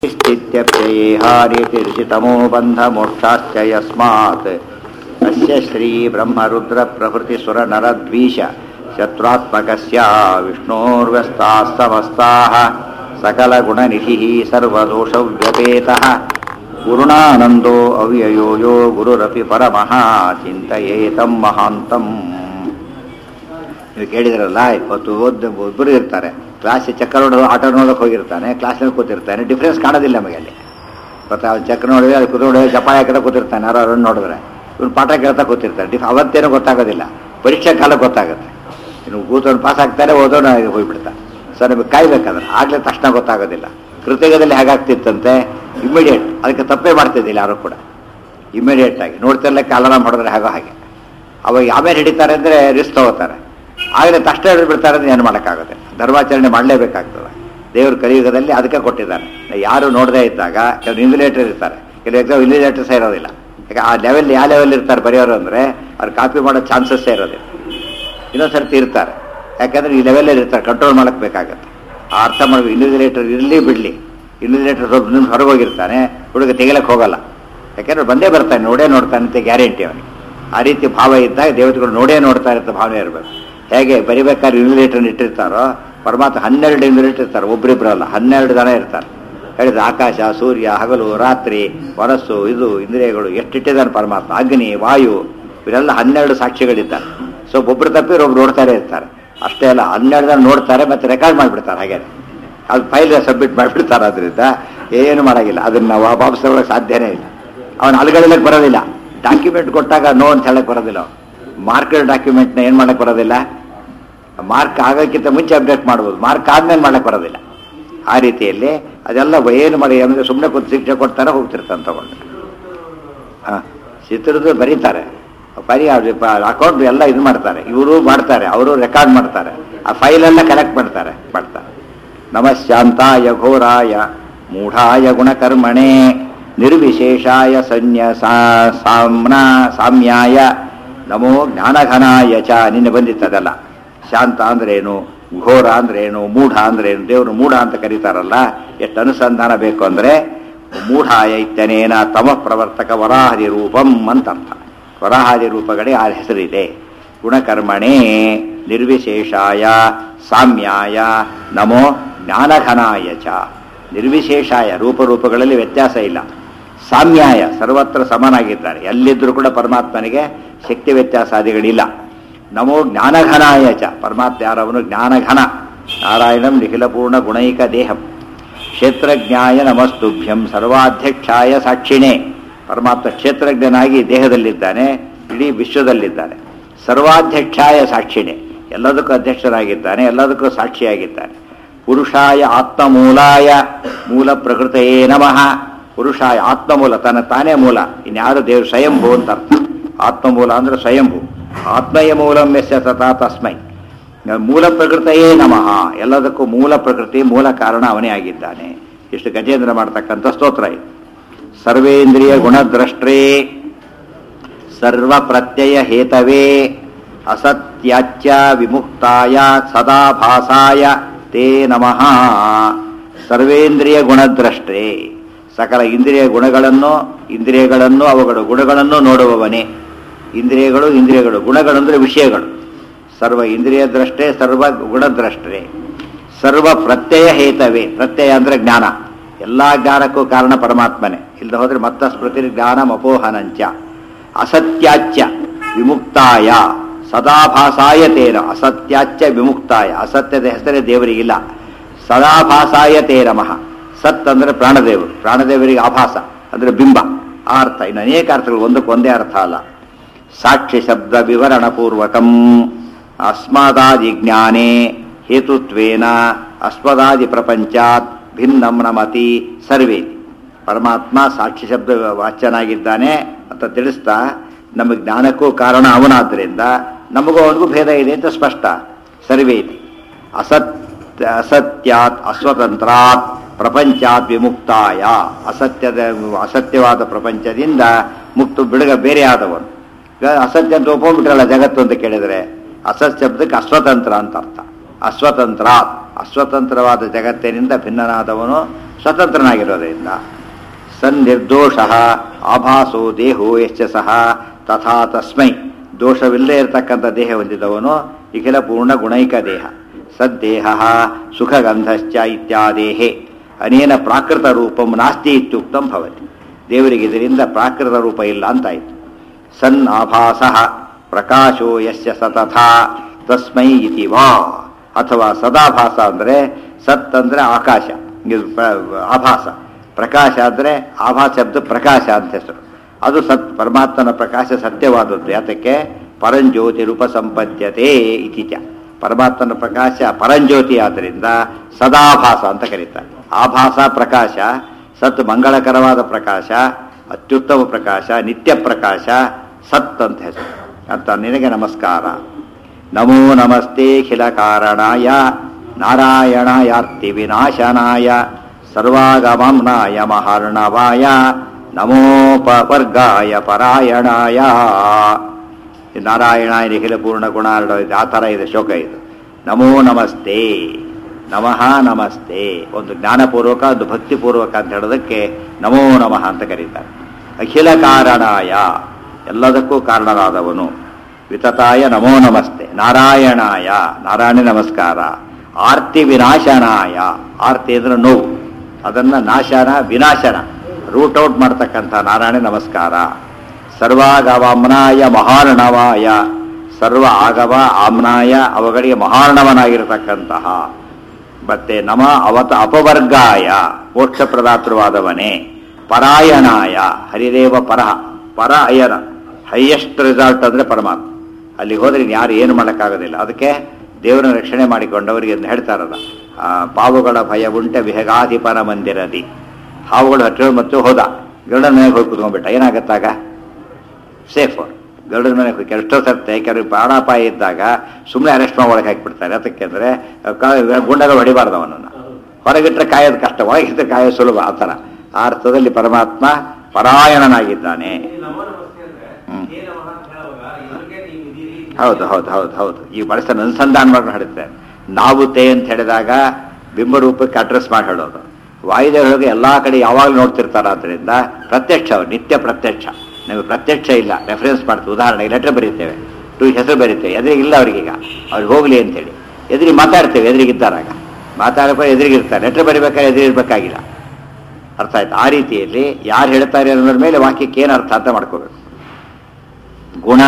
स्थित्यप्ययेहानितिर्षितमो बन्धमोक्षाश्च यस्मात् अस्य श्रीब्रह्मरुद्रप्रभृतिसुरनरद्वीष शत्रुत्मकस्य विष्णोर्व्यस्ताः समस्ताः सकलगुणनिधिः सर्वदोषव्यपेतः गुरुणानन्दो अव्ययो यो गुरुरपि परमः ಚಿಂತೆಯೇತಂ ಮಹಾಂತಂ ನೀವು ಕೇಳಿದ್ರಲ್ಲ ಇವತ್ತು ಓದ್ ಒಬ್ಬರು ಇರ್ತಾರೆ ಕ್ಲಾಸ್ ಚಕ್ಕರ್ ನೋಡೋದು ಆಟೋ ನೋಡೋಕೆ ಹೋಗಿರ್ತಾನೆ ಕ್ಲಾಸ್ನಲ್ಲಿ ಕೂತಿರ್ತಾನೆ ಡಿಫ್ರೆನ್ಸ್ ಕಾಣೋದಿಲ್ಲ ನಮಗೆ ಅಲ್ಲಿ ಗೊತ್ತಾ ಅವ್ನು ಚಕ್ರ ನೋಡಿದ್ರೆ ಅಲ್ಲಿ ಕೂತ್ಕೊಂಡು ಜಪಾಯ ಹಾಕಿದ್ರೆ ಕೂತಿರ್ತಾನೆ ಯಾರು ಅವ್ರನ್ನ ನೋಡಿದ್ರೆ ಇವ್ನು ಪಾಠ ಕೇಳ್ತಾ ಕೂತಿರ್ತಾನೆ ಡಿಫ್ ಅವತ್ತೇನೂ ಗೊತ್ತಾಗೋದಿಲ್ಲ ಪರೀಕ್ಷೆ ಕಾಲ ಗೊತ್ತಾಗುತ್ತೆ ಇನ್ನು ಕೂತ್ಕೊಂಡು ಪಾಸ್ ಆಗ್ತಾರೆ ಓದೋಣ ಹೋಗ್ಬಿಡ್ತಾನೆ ಸೊ ನಮಗೆ ಕಾಯ್ಬೇಕಾದ್ರೆ ಆಗಲೇ ತಕ್ಷಣ ಗೊತ್ತಾಗೋದಿಲ್ಲ ಕೃತಕದಲ್ಲಿ ಹೇಗಾಗ್ತಿತ್ತಂತೆ ಇಮಿಡಿಯೇಟ್ ಅದಕ್ಕೆ ತಪ್ಪೇ ಮಾಡ್ತಿದ್ದಿಲ್ಲ ಯಾರು ಕೂಡ ಇಮಿಡಿಯೇಟ್ ಆಗಿ ನೋಡ್ತಿರ್ಲಿಕ್ಕೆ ಅಲಾರಾಮ್ ಹೊಡೆದ್ರೆ ಹಾಗೋ ಹಾಗೆ ಅವಾಗ ಆಮೇಲೆ ಹಿಡಿತಾರೆ ಅಂದರೆ ರಿಸ್ಕ್ ತಗೋತಾರೆ ಆಗಲೇ ತಕ್ಷಣ ಹಿಡಿದ್ಬಿಡ್ತಾರೆ ಅಂದ್ರೆ ಏನು ಮಾಡೋಕ್ಕಾಗುತ್ತೆ ಧರ್ಮಾಚರಣೆ ಮಾಡಲೇಬೇಕಾಗ್ತದೆ ದೇವ್ರ ಕಲಿಯುಗದಲ್ಲಿ ಅದಕ್ಕೆ ಕೊಟ್ಟಿದ್ದಾರೆ ಯಾರು ನೋಡದೇ ಇದ್ದಾಗ ಕೆಲವು ಇನ್ವಿಲೇಟರ್ ಇರ್ತಾರೆ ಕೆಲವು ಎಕ್ಸಾಮ್ ಇನ್ವಿಲೇಟರ್ಸೇ ಇರೋದಿಲ್ಲ ಯಾಕೆ ಆ ಲೆವೆಲ್ ಯಾವ ಲೆವೆಲ್ ಇರ್ತಾರೆ ಬರೆಯೋರು ಅಂದರೆ ಅವ್ರು ಕಾಪಿ ಮಾಡೋ ಚಾನ್ಸಸ್ಸೇ ಇರೋದಿಲ್ಲ ಇನ್ನೊಂದು ಸರ್ತಿ ಇರ್ತಾರೆ ಯಾಕಂದ್ರೆ ಈ ಲೆವೆಲಲ್ಲಿ ಇರ್ತಾರೆ ಕಂಟ್ರೋಲ್ ಮಾಡಕ್ಕೆ ಬೇಕಾಗತ್ತೆ ಆ ಅರ್ಥ ಮಾಡಬೇಕು ಇನ್ವಿಜಿಲೇಟರ್ ಇರಲಿ ಬಿಡಲಿ ಇನ್ವಿಜಿಲೇಟರ್ ಸ್ವಲ್ಪ ನಿಮಿಷ ಹೊರಗೆ ಹೋಗಿರ್ತಾನೆ ಹುಡುಗ ತೆಗಿಲಕ್ಕೆ ಹೋಗಲ್ಲ ಯಾಕೆಂದ್ರೆ ಬಂದೇ ಬರ್ತಾನೆ ನೋಡೇ ನೋಡ್ತಾನೆ ಅಂತ ಗ್ಯಾರಂಟಿ ಅವನಿಗೆ ಆ ರೀತಿ ಭಾವ ಇದ್ದಾಗ ದೇವತೆಗಳು ನೋಡೇ ನೋಡ್ತಾ ಇರುತ್ತೆ ಭಾವನೆ ಇರಬೇಕು ಹೇಗೆ ಬರಿಬೇಕಾದ್ರೆ ಇನ್ವಿಜಿಲೇಟರ್ ಇಟ್ಟಿರ್ತಾರೋ ಪರಮಾತ್ಮ ಹನ್ನೆರಡು ಇನ್ವಿಜಿಲೇಟರ್ ಇರ್ತಾರೆ ಒಬ್ರಿಬ್ರಲ್ಲ ಹನ್ನೆರಡು ಜನ ಇರ್ತಾರೆ ಹೇಳಿದ ಆಕಾಶ ಸೂರ್ಯ ಹಗಲು ರಾತ್ರಿ ವನಸ್ಸು ಇದು ಇಂದ್ರಿಯಗಳು ಎಷ್ಟಿಟ್ಟಿದ್ದಾನೆ ಪರಮಾತ್ಮ ಅಗ್ನಿ ವಾಯು ಇವರೆಲ್ಲ ಹನ್ನೆರಡು ಸಾಕ್ಷಿಗಳಿದ್ದಾರೆ ಸೊ ಒಬ್ರು ತಪ್ಪಿ ಒಬ್ರು ನೋಡ್ತಾರೆ ಇರ್ತಾರೆ ಅಷ್ಟೇ ಅಲ್ಲ ಹನ್ನೆರಡು ಜನ ನೋಡ್ತಾರೆ ಮತ್ತೆ ರೆಕಾರ್ಡ್ ಮಾಡಿಬಿಡ್ತಾರೆ ಹಾಗೆ ಅದು ಫೈಲ್ ಸಬ್ಮಿಟ್ ಮಾಡಿಬಿಡ್ತಾರೆ ಅದರಿಂದ ಏನು ಮಾಡೋಂಗಿಲ್ಲ ಅದನ್ನು ನಾವು ವಾಪಸ್ ತಗೊಳ್ಳೋಕೆ ಸಾಧ್ಯನೇ ಇಲ್ಲ ಅವನು ಅಲ್ಗಳಿಲ್ಲಕ್ಕೆ ಬರೋದಿಲ್ಲ ಡಾಕ್ಯುಮೆಂಟ್ ಕೊಟ್ಟಾಗ ನೋ ಅಂತ ಹೇಳಕ್ ಬರೋದಿಲ್ಲ ಮಾರ್ಕೆಟ್ ಡಾಕ್ಯುಮೆಂಟ್ನ ಏನು ಮಾಡಕ್ಕೆ ಬರೋದಿಲ್ಲ ಮಾರ್ಕ್ ಆಗೋಕ್ಕಿಂತ ಮುಂಚೆ ಅಪ್ಡೇಟ್ ಮಾಡ್ಬೋದು ಮಾರ್ಕ್ ಆದ್ಮೇಲೆ ಮಾಡಕ್ಕೆ ಬರೋದಿಲ್ಲ ಆ ರೀತಿಯಲ್ಲಿ ಅದೆಲ್ಲ ಏನು ಮಾಡಿ ಅಂದರೆ ಸುಮ್ಮನೆ ಕೂತು ಶಿಕ್ಷೆ ಕೊಡ್ತಾರೆ ಹೋಗ್ತಿರ್ತಾನೆ ತಗೊಂಡು ಹಾಂ ಚಿತ್ರದ ಬರೀತಾರೆ ಬರೀ ಅಕೌಂಟ್ ಎಲ್ಲ ಇದು ಮಾಡ್ತಾರೆ ಇವರು ಮಾಡ್ತಾರೆ ಅವರು ರೆಕಾರ್ಡ್ ಮಾಡ್ತಾರೆ ಆ ಫೈಲೆಲ್ಲ ಕಲೆಕ್ಟ್ ಮಾಡ್ತಾರೆ ಮಾಡ್ತಾರೆ ನಮಶಾಂತಾಯ ಘೋರಾಯ ಮೂಢಾಯ ಗುಣಕರ್ಮಣೆ ನಿರ್ವಿಶೇಷಾಯ ಸನ್ಯ ಸಾಮ್ನ ಸಾಮ್ಯಾಯ ನಮೋ ಜ್ಞಾನಘನಾಯ ಚ ನಿನ್ನೆ ಬಂದಿತ್ತದಲ್ಲ ಶಾಂತ ಅಂದ್ರೇನು ಘೋರ ಅಂದ್ರೇನು ಮೂಢ ಅಂದ್ರೇನು ದೇವರು ಮೂಢ ಅಂತ ಕರೀತಾರಲ್ಲ ಎಷ್ಟು ಅನುಸಂಧಾನ ಬೇಕು ಅಂದರೆ ಮೂಢಾಯ ಇತ್ಯನೇನ ತಮ ಪ್ರವರ್ತಕ ವರಾಹದಿ ರೂಪಂ ಅಂತ ಅರ್ಥ ವರಾಹಾದಿ ರೂಪಗಳೇ ಆ ಹೆಸರಿದೆ ಗುಣಕರ್ಮಣೇ ನಿರ್ವಿಶೇಷಾಯ ಸಾಮ್ಯಾಯ ನಮೋ ಜ್ಞಾನಘನಾಯ ಚ ನಿರ್ವಿಶೇಷಾಯ ರೂಪರೂಪಗಳಲ್ಲಿ ವ್ಯತ್ಯಾಸ ಇಲ್ಲ ಸಾಮ್ಯಾಯ ಸರ್ವತ್ರ ಸಮನಾಗಿದ್ದಾರೆ ಎಲ್ಲಿದ್ದರೂ ಕೂಡ ಪರಮಾತ್ಮನಿಗೆ ಶಕ್ತಿ ವ್ಯತ್ಯಾಸಾದಿಗಳಿಲ್ಲ ನಮೋ ಜ್ಞಾನಘನಾಯ ಚ ಪರಮಾತ್ಮ ಯಾರವನು ಜ್ಞಾನಘನ ನಾರಾಯಣಂ ನಿಖಿಲಪೂರ್ಣ ಗುಣೈಕ ದೇಹಂ ಕ್ಷೇತ್ರಜ್ಞಾಯ ನಮಸ್ತುಭ್ಯಂ ಸರ್ವಾಧ್ಯಕ್ಷಾಯ ಸಾಕ್ಷಿಣೇ ಪರಮಾತ್ಮ ಕ್ಷೇತ್ರಜ್ಞನಾಗಿ ದೇಹದಲ್ಲಿದ್ದಾನೆ ಇಡೀ ವಿಶ್ವದಲ್ಲಿದ್ದಾನೆ ಸರ್ವಾಧ್ಯಕ್ಷಾಯ ಸಾಕ್ಷಿಣೆ ಎಲ್ಲದಕ್ಕೂ ಅಧ್ಯಕ್ಷರಾಗಿದ್ದಾನೆ ಎಲ್ಲದಕ್ಕೂ ಸಾಕ್ಷಿಯಾಗಿದ್ದಾನೆ ಪುರುಷಾಯ ಆತ್ಮಮೂಲಾಯ ಮೂಲ ಪ್ರಕೃತಯೇ ನಮಃ ಪುರುಷಾಯ ಆತ್ಮಮೂಲ ತನ್ನ ತಾನೇ ಮೂಲ ಇನ್ಯಾರು ದೇವರು ಸ್ವಯಂಭೂ ಅಂತ ಅರ್ಥ ಆತ್ಮಮೂಲ ಅಂದ್ರೆ ಸ್ವಯಂಭೂ ಆತ್ಮಯ ಮೂಲಂ ಎಸ್ಯ ತಥಾ ತಸ್ಮೈ ಮೂಲ ಪ್ರಕೃತಯೇ ನಮಃ ಎಲ್ಲದಕ್ಕೂ ಮೂಲ ಪ್ರಕೃತಿ ಮೂಲ ಕಾರಣ ಅವನೇ ಆಗಿದ್ದಾನೆ ಇಷ್ಟು ಗಜೇಂದ್ರ ಮಾಡ್ತಕ್ಕಂಥ ಸ್ತೋತ್ರ ಇದು ಸರ್ವೇಂದ್ರಿಯ ಗುಣದ್ರಷ್ಟ್ರೇ ಸರ್ವ ಪ್ರತ್ಯಯ ಹೇತವೇ ಅಸತ್ಯಾಚ್ಯ ವಿಮುಕ್ತಾಯ ಸದಾಭಾಸಾಯ ತೇ ನಮಃ ಸರ್ವೇಂದ್ರಿಯ ಗುಣದ್ರಷ್ಟ್ರೇ ಸಕಲ ಇಂದ್ರಿಯ ಗುಣಗಳನ್ನು ಇಂದ್ರಿಯಗಳನ್ನು ಅವುಗಳ ಗುಣಗಳನ್ನು ನೋಡುವವನೇ ಇಂದ್ರಿಯಗಳು ಇಂದ್ರಿಯಗಳು ಗುಣಗಳಂದ್ರೆ ವಿಷಯಗಳು ಸರ್ವ ಇಂದ್ರಿಯ ದ್ರಷ್ಟೇ ಸರ್ವ ಗುಣದ್ರಷ್ಟೇ ಸರ್ವ ಪ್ರತ್ಯಯ ಹೇತವೇ ಪ್ರತ್ಯಯ ಅಂದ್ರೆ ಜ್ಞಾನ ಎಲ್ಲ ಜ್ಞಾನಕ್ಕೂ ಕಾರಣ ಪರಮಾತ್ಮನೇ ಇಲ್ಲದೆ ಹೋದ್ರೆ ಮತ್ತ ಸ್ಮೃತಿ ಜ್ಞಾನ ಅಪೋಹನಂಚ ಅಸತ್ಯಾಚ್ಯ ವಿಮುಕ್ತಾಯ ಸದಾಭಾಸಾಯ ತೇರ ಅಸತ್ಯಾಚ್ಯ ವಿಮುಕ್ತಾಯ ಅಸತ್ಯದ ಹೆಸರೇ ದೇವರಿಗಿಲ್ಲ ಸದಾಭಾಸಾಯ ತೇರಮಃ ಸತ್ ಅಂದ್ರೆ ಪ್ರಾಣದೇವರು ಪ್ರಾಣದೇವರಿಗೆ ಆಭಾಸ ಅಂದ್ರೆ ಬಿಂಬ ಆ ಅರ್ಥ ಇನ್ನು ಅನೇಕ ಅರ್ಥಗಳು ಒಂದಕ್ಕೊಂದೇ ಅರ್ಥ ಅಲ್ಲ ಸಾಕ್ಷಿ ಶಬ್ದ ವಿವರಣ ಪೂರ್ವಕಂ ಅಸ್ಮದಾದಿ ಜ್ಞಾನೇ ಹೇತುತ್ವೇನ ಅಸ್ಮದಾದಿ ಪ್ರಪಂಚಾತ್ ಭಿನ್ನಂ ನಮತಿ ಸರ್ವೇ ಪರಮಾತ್ಮ ಸಾಕ್ಷಿ ಶಬ್ದ ವಾಚ್ಯನಾಗಿದ್ದಾನೆ ಅಂತ ತಿಳಿಸ್ತಾ ನಮ್ಮ ಜ್ಞಾನಕ್ಕೂ ಕಾರಣ ಅವನಾದ್ದರಿಂದ ನಮಗೂ ಅವನಿಗೂ ಭೇದ ಇದೆ ಅಂತ ಸ್ಪಷ್ಟ ಸರ್ವೇತಿ ಅಸತ್ ಅಸತ್ಯಾತ್ ಅಸ್ವತಂತ್ರಾತ್ ಪ್ರಪಂಚಾತ್ ವಿಮುಕ್ತಾಯ ಅಸತ್ಯದ ಅಸತ್ಯವಾದ ಪ್ರಪಂಚದಿಂದ ಮುಕ್ತ ಬಿಡುಗ ಬೇರೆ ಆದವನು ಅಸತ್ಯ ಅಂತ ಒಪ್ಕೊಂಡ್ಬಿಟ್ರಲ್ಲ ಜಗತ್ತು ಅಂತ ಕೇಳಿದರೆ ಅಸತ್ ಶಬ್ದಕ್ಕೆ ಅಸ್ವತಂತ್ರ ಅಂತ ಅರ್ಥ ಅಸ್ವತಂತ್ರ ಅಸ್ವತಂತ್ರವಾದ ಜಗತ್ತಿನಿಂದ ಭಿನ್ನನಾದವನು ಸ್ವತಂತ್ರನಾಗಿರೋದ್ರಿಂದ ಸನ್ ನಿರ್ದೋಷ ಆಭಾಸೋ ದೇಹೋ ಯಶ್ಚ ಸಹ ತಥಾ ತಸ್ಮೈ ದೋಷವಿಲ್ಲದೆ ಇರತಕ್ಕಂಥ ದೇಹ ಹೊಂದಿದವನು ನಿಖಿಲ ಪೂರ್ಣ ಗುಣೈಕ ದೇಹ ಸದ್ದೇಹ ಸುಖಗಂಧಶ್ಚ ಇತ್ಯಾದೇಹೇ ಅನೇನ ಪ್ರಾಕೃತ ರೂಪಂ ನಾಸ್ತಿ ಇತ್ಯುಕ್ತಂ ಭವತಿ ದೇವರಿಗೆ ಇದರಿಂದ ಪ್ರಾಕೃತ ರೂಪ ಇಲ್ಲ ಅಂತಾಯಿತು ಸನ್ ಆಭಾಸ ಪ್ರಕಾಶೋ ಯಸ್ಯ ಸತಥಾ ತಸ್ಮೈ ಇತಿ ವಾ ಅಥವಾ ಸದಾಭಾಸ ಅಂದರೆ ಸತ್ ಅಂದರೆ ಆಕಾಶ ಇದು ಪ್ರ- ಆಭಾಸ ಪ್ರಕಾಶ ಅಂದರೆ ಆಭಾಸ ಶಬ್ದ ಪ್ರಕಾಶ ಅಂತ ಹೆಸರು ಅದು ಸತ್ ಪರಮಾತ್ಮನ ಪ್ರಕಾಶ ಸತ್ಯವಾದದ್ದು ಯಾತಕ್ಕೆ ಪರಂಜ್ಯೋತಿ ರೂಪ ಸಂಪದ್ಯತೆ ಇತಿಚ ಪರಮಾತ್ಮನ ಪ್ರಕಾಶ ಪರಂಜ್ಯೋತಿ ಆದ್ದರಿಂದ ಸದಾಭಾಸ ಅಂತ ಕರೀತಾರೆ ಆಭಾಸ ಪ್ರಕಾಶ ಸತ್ ಮಂಗಳಕರವಾದ ಪ್ರಕಾಶ ಅತ್ಯುತ್ತಮ ಪ್ರಕಾಶ ನಿತ್ಯ ಪ್ರಕಾಶ ಸತ್ ಅಂತ ಹೆಸರು ಅಂತ ನಿನಗೆ ನಮಸ್ಕಾರ ನಮೋ ನಮಸ್ತೆ ಖಿಲ ಕಾರಣಾಯ ನಾರಾಯಣಾಯಾರ್ತಿ ವಿನಾಶನಾಯ ಸರ್ವಾಗಮಂನಾಯ ಮಹಾರ್ಣವಾಯ ನಮೋಪವರ್ಗಾಯ ಪರಾಯಣಾಯ ಈ ನಾರಾಯಣಾಯ ನಿಖಿಲ ಪೂರ್ಣ ಗುಣಾರ್ಣ ಇದು ಆ ಥರ ಇದೆ ಶೋಕ ಇದು ನಮೋ ನಮಸ್ತೆ ನಮಃ ನಮಸ್ತೆ ಒಂದು ಜ್ಞಾನಪೂರ್ವಕ ಒಂದು ಭಕ್ತಿಪೂರ್ವಕ ಅಂತ ಹೇಳೋದಕ್ಕೆ ನಮೋ ನಮಃ ಅಂತ ಕರೀತಾರೆ ಅಖಿಲ ಕಾರಣಾಯ ಎಲ್ಲದಕ್ಕೂ ಕಾರಣರಾದವನು ವಿತತಾಯ ನಮೋ ನಮಸ್ತೆ ನಾರಾಯಣಾಯ ನಾರಾಯಣ ನಮಸ್ಕಾರ ಆರ್ತಿ ವಿನಾಶನಾಯ ಆರ್ತಿ ಅಂದ್ರೆ ನೋವು ಅದನ್ನ ನಾಶನ ವಿನಾಶನ ರೂಟ್ ಔಟ್ ಮಾಡ್ತಕ್ಕಂಥ ನಾರಾಯಣ ನಮಸ್ಕಾರ ಸರ್ವಾಗವಾಮ್ನಾಯ ಮಹಾರ್ಣವಾಯ ಸರ್ವ ಆಗವ ಆಮ್ನಾಯ ಅವುಗಳಿಗೆ ಮಹಾರ್ಣವನಾಗಿರತಕ್ಕಂತಹ ಮತ್ತೆ ನಮ ಅವತ ಅಪವರ್ಗಾಯ ಮೋಕ್ಷ ಪ್ರದಾತೃವಾದವನೇ ಪರಾಯಣಾಯ ಹರಿದೇವ ಪರಹ ಪರ ಅಯನ ಹೈಯೆಸ್ಟ್ ರಿಸಲ್ಟ್ ಅಂದ್ರೆ ಪರಮಾತ್ಮ ಅಲ್ಲಿಗೆ ಹೋದ್ರೆ ಇನ್ನು ಯಾರು ಏನು ಮಾಡೋಕ್ಕಾಗೋದಿಲ್ಲ ಅದಕ್ಕೆ ದೇವರನ್ನ ರಕ್ಷಣೆ ಮಾಡಿಕೊಂಡವರಿಗೆ ಅದನ್ನ ಹೇಳ್ತಾರಲ್ಲ ಆ, ಪಾವುಗಳ ಭಯ ಉಂಟೆ ವಿಹಗಾಧಿಪನ ಮಂದಿರದಿ ಹಾವುಗಳು ಹತ್ತಿರ ಮತ್ತು ಹೋದ ಗರುಡನ ಮನೆಗೆ ಹೋಗಿ ಕುತ್ಕೊಂಡ್ಬಿಟ್ಟ ಏನಾಗತ್ತಾಗ ಸೇಫ್ ಗರುಡನ ಮನೆಗೆ ಹೋಗಿ ಎಷ್ಟೋ ಸರ್ತೆ ಕೆಲವು ಪ್ರಾಣಾಪಾಯ ಇದ್ದಾಗ ಸುಮ್ಮನೆ ಅರೆಸ್ಟ್ ಮಾಡಿ ಒಳಗೆ ಹಾಕಿಬಿಡ್ತಾರೆ ಅದಕ್ಕೆ ಅಂದರೆ ಗುಂಡಗಳು ಹೊಡಿಬಾರ್ದು ಅವನನ್ನು ಹೊರಗಿಟ್ರೆ ಕಾಯೋದು ಕಷ್ಟ ಒಳಗಿಟ್ರೆ ಕಾಯೋದು ಸುಲಭ ಆ ಥರ ಆ ಅರ್ಥದಲ್ಲಿ ಪರಮಾತ್ಮ ಪರಾಯಣನಾಗಿದ್ದಾನೆ ನಮೋ ನಮಸ್ತೆ ಅಂದ್ರೆ ಹ್ಮ್. ಏ ನಮಃ ಅಂತ ಹೇಳುವಾಗ ಇವ್ರಿಗೆ ನೀವು ಇದೀರಿ ಹೌದು ಹೌದು ಹೌದು ಹೌದು ಈ ಬಳಸ ಅನುಸಂಧಾನ ಮಾಡಿ ಹೇಳುತ್ತೆ ನಾವು ತೇ ಅಂತ ಹೇಳಿದಾಗ ಬಿಂಬರೂಪಕ್ಕೆ ಅಡ್ರೆಸ್ ಮಾಡಿ ಹೇಳೋದು ವಾಯುದೇವರಿಗೆ ಎಲ್ಲ ಕಡೆ ಯಾವಾಗಲೂ ನೋಡ್ತಿರ್ತಾರ ಆದ್ದರಿಂದ ಪ್ರತ್ಯಕ್ಷ ಅವ್ರು ನಿತ್ಯ ಪ್ರತ್ಯಕ್ಷ ನಮಗೆ ಪ್ರತ್ಯಕ್ಷ ಇಲ್ಲ ರೆಫರೆನ್ಸ್ ಮಾಡ್ತೀವಿ ಉದಾಹರಣೆಗೆ ಲೆಟರ್ ಬರೀತೇವೆ ಟು ಹೆಸರು ಬರೀತೇವೆ ಎದುರಿಗೆ ಇಲ್ಲ ಅವ್ರಿಗೀಗ ಅವ್ರಿಗೆ ಹೋಗ್ಲಿ ಅಂತೇಳಿ ಎದುರಿಗೆ ಮಾತಾಡ್ತೇವೆ ಎದುರಿಗಿದ್ದಾರಾಗ ಮಾತಾಡಬೇಕು ಎದುರಿಗಿರ್ತಾರೆ ಲೆಟರ್ ಬರಿಬೇಕಾದ್ರೆ ಎದುರಿರ್ಬೇಕಾಗಿಲ್ಲ ಅರ್ಥ ಆಯ್ತು ಆ ರೀತಿಯಲ್ಲಿ ಯಾರು ಹೇಳ್ತಾರೆ ಅನ್ನೋದ್ರ ಮೇಲೆ ವಾಕ್ಯಕ್ಕೆ ಏನು ಅರ್ಥ ಅಂತ ಮಾಡ್ಕೋಬೇಕು ಗುಣ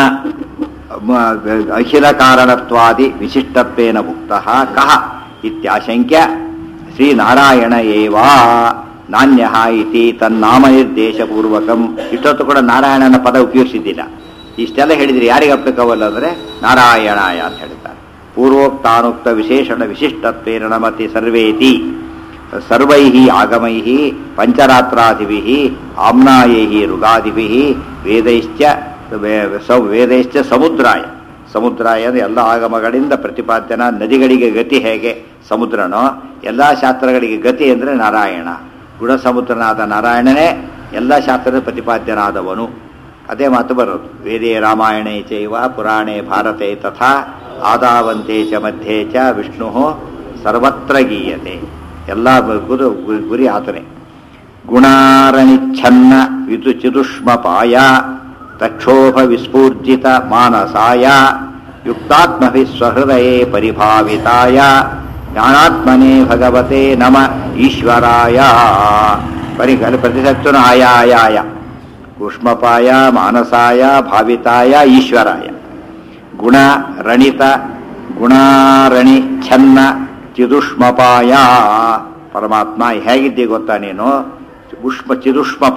ಮ- ಅಖಿಲ ಕಾರಣತ್ವಾದಿ ವಿಶಿಷ್ಟತ್ವೇನ ಮುಕ್ತಃ ಕಹ ಇತ್ಯಾಶಂಕ್ಯ ಶ್ರೀನಾರಾಯಣ ಏವ ನಾಣ್ಯ ಇತಿ ತನ್ನಾಮ ನಿರ್ದೇಶಪೂರ್ವಕಂ ಇಷ್ಟೊತ್ತು ಕೂಡ ನಾರಾಯಣನ ಪದ ಉಪಯೋಗಿಸಿದ್ದಿಲ್ಲ ಇಷ್ಟೆಲ್ಲ ಹೇಳಿದ್ರೆ ಯಾರಿಗೆ ಅಪ್ಲಿಕವಲ್ಲ ಅಂದರೆ ನಾರಾಯಣಾಯ ಅಂತ ಹೇಳ್ತಾರೆ ಪೂರ್ವೋಕ್ತಾನುಕ್ತ ವಿಶೇಷಣ ವಿಶಿಷ್ಟತ್ವೇನ ನಮತಿ ಸರ್ವೇತಿ ಸರ್ವೈ ಆಗಮೈ ಪಂಚರಾತ್ರಾದಿಭಿ ಆಮ್ನಾಯೈ ಋಗಾದಿಭಿ ವೇದೈಶ್ಚ ವೇ- ಸ- ವೇದೈಶ್ಚ ಸಮುದ್ರಾಯ ಸಮುದ್ರಾಯ ಅಂದ್ರೆ ಎಲ್ಲ ಆಗಮಗಳಿಂದ ಪ್ರತಿಪಾದ್ಯನ ನದಿಗಳಿಗೆ ಗತಿ ಹೇಗೆ ಸಮುದ್ರನೋ ಎಲ್ಲ ಶಾಸ್ತ್ರಗಳಿಗೆ ಗತಿ ಅಂದರೆ ನಾರಾಯಣ ಗುಣಸಮುದ್ರನಾದ ನಾರಾಯಣನೇ ಎಲ್ಲ ಶಾಸ್ತ್ರದ ಪ್ರತಿಪಾದ್ಯನಾದವನು ಅದೇ ಮಾತು ಬರೋದು ವೇದೇ ರಾಮಾಯಣೇ ಚೈವ ಪುರಾಣೇ ಭಾರತೆ ತಥಾ ಆದಾವಂತೆ ಚ ಮಧ್ಯೆ ಚ ವಿಷ್ಣು ಸರ್ವತ್ರ ಗೀಯತೆ ಎಲ್ಲ ಗುರು ಗು- ಗುರಿ ಆತನೇ ಗುಣಾರಣಿಚ್ಛನ್ನ ವಿದು ಚಿದುಷ್ಮಪಾಯ ತಕ್ಷೋಭ ವಿಸ್ಫೂರ್ಜಿತ ಮಾನಸಾಯ ಯುಕ್ತಾತ್ಮಭಿ ಸ್ವಹೃದಯೇ ಪರಿಭಾವಿತಾಯ ಜ್ಞಾನಾತ್ಮನೇ ಭಗವತೆ ನಮ ಈಶ್ವರಾಯ ಪರಿಕಲ್ ಪ್ರತಿಸತ್ವನ ಆಯಾಯಾಯ ಉಷ್ಮಪಾಯ ಮಾನಸಾಯ ಭಾವಿತಾಯ ಈಶ್ವರಾಯ ಗುಣ ರಣಿತ ಗುಣಾರಣಿ ಛನ್ನ ಚಿದುಷ್ಮಪಾಯ ಪರಮಾತ್ಮ ಹೇಗಿದ್ದಿ ಗೊತ್ತಾ ನೀನು ಉಷ್ಮ ಚಿದುಷ್ಮಪ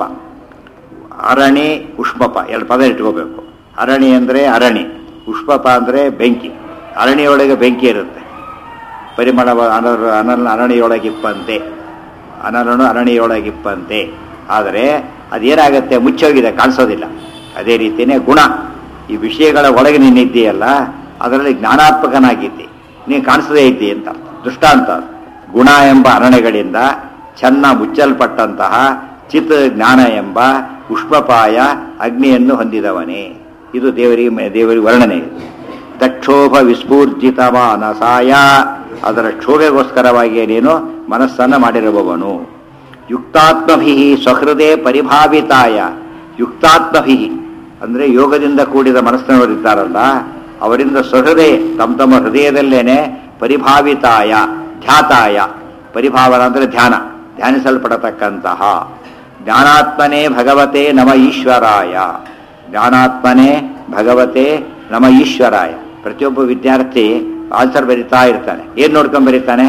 ಅರಣಿ ಉಷ್ಮಪ ಎರಡು ಪದ ಇಟ್ಕೋಬೇಕು ಅರಣಿ ಅಂದರೆ ಅರಣಿ ಉಷ್ಮಪ ಅಂದರೆ ಬೆಂಕಿ ಅರಣಿಯೊಳಗೆ ಬೆಂಕಿ ಇರುತ್ತೆ ಪರಿಮಳ ಅನರ್ ಅನಲ್ ಅರಣಿಯೊಳಗಿಪ್ಪಂತೆ ಅನಲನು ಅರಣಿಯೊಳಗಿಪ್ಪಂತೆ ಆದರೆ ಅದೇನಾಗುತ್ತೆ ಮುಚ್ಚೋಗಿದೆ ಕಾಣಿಸೋದಿಲ್ಲ ಅದೇ ರೀತಿಯೇ ಗುಣ ಈ ವಿಷಯಗಳ ಒಳಗೆ ನೀನಿದ್ದೀಯಲ್ಲ ಅದರಲ್ಲಿ ಜ್ಞಾನಾತ್ಮಕನಾಗಿದ್ದಿ ನೀನು ಕಾಣಿಸದೇ ಇದ್ದಿ ಅಂತ ಅರ್ಥ. ದೃಷ್ಟಾಂತ ಅದು. ಗುಣ ಎಂಬ ಅರಣೆಗಳಿಂದ ಚೆನ್ನ ಮುಚ್ಚಲ್ಪಟ್ಟಂತಹ ಚಿತ್ ಜ್ಞಾನ ಎಂಬ ಉಷ್ಮಪಾಯ ಅಗ್ನಿಯನ್ನು ಹೊಂದಿದವನೇ ಇದು ದೇವರಿಗೆ ದೇವರಿಗೆ ವರ್ಣನೆ ಇದೆ. ತಕ್ಷೋಭ ವಿಸ್ಫೂರ್ಜಿತ ಮಾನಸಾಯ ಅದರ ಕ್ಷೋಭೆಗೋಸ್ಕರವಾಗಿ ನೀನು ಮನಸ್ಸನ್ನು ಮಾಡಿರುವವನು ಯುಕ್ತಾತ್ಮಭಿ ಸ್ವಹೃದಯ ಪರಿಭಾವಿತಾಯ ಯುಕ್ತಾತ್ಮಭಿ ಅಂದರೆ ಯೋಗದಿಂದ ಕೂಡಿದ ಮನಸ್ಸಿನವರಿದ್ದಾರಲ್ಲ ಅವರಿಂದ ಸ್ವಹೃದಯ ತಮ್ಮ ತಮ್ಮ ಹೃದಯದಲ್ಲೇನೆ ಪರಿಭಾವಿತಾಯ ಧ್ಯಾತಾಯ ಪರಿಭಾವನ ಅಂದರೆ ಧ್ಯಾನ ಧ್ಯಾನಿಸಲ್ಪಡತಕ್ಕಂತಹ ಜ್ಞಾನಾತ್ಮನೇ ಭಗವತೆ ನಮ ಈಶ್ವರಾಯ ಜ್ಞಾನಾತ್ಮನೇ ಭಗವತೆ ನಮ ಈಶ್ವರಾಯ ಪ್ರತಿಯೊಬ್ಬ ವಿದ್ಯಾರ್ಥಿ ಆನ್ಸರ್ ಬರಿತಾ ಇರ್ತಾನೆ ಏನು ನೋಡ್ಕೊಂಡ್ ಬರೀತಾನೆ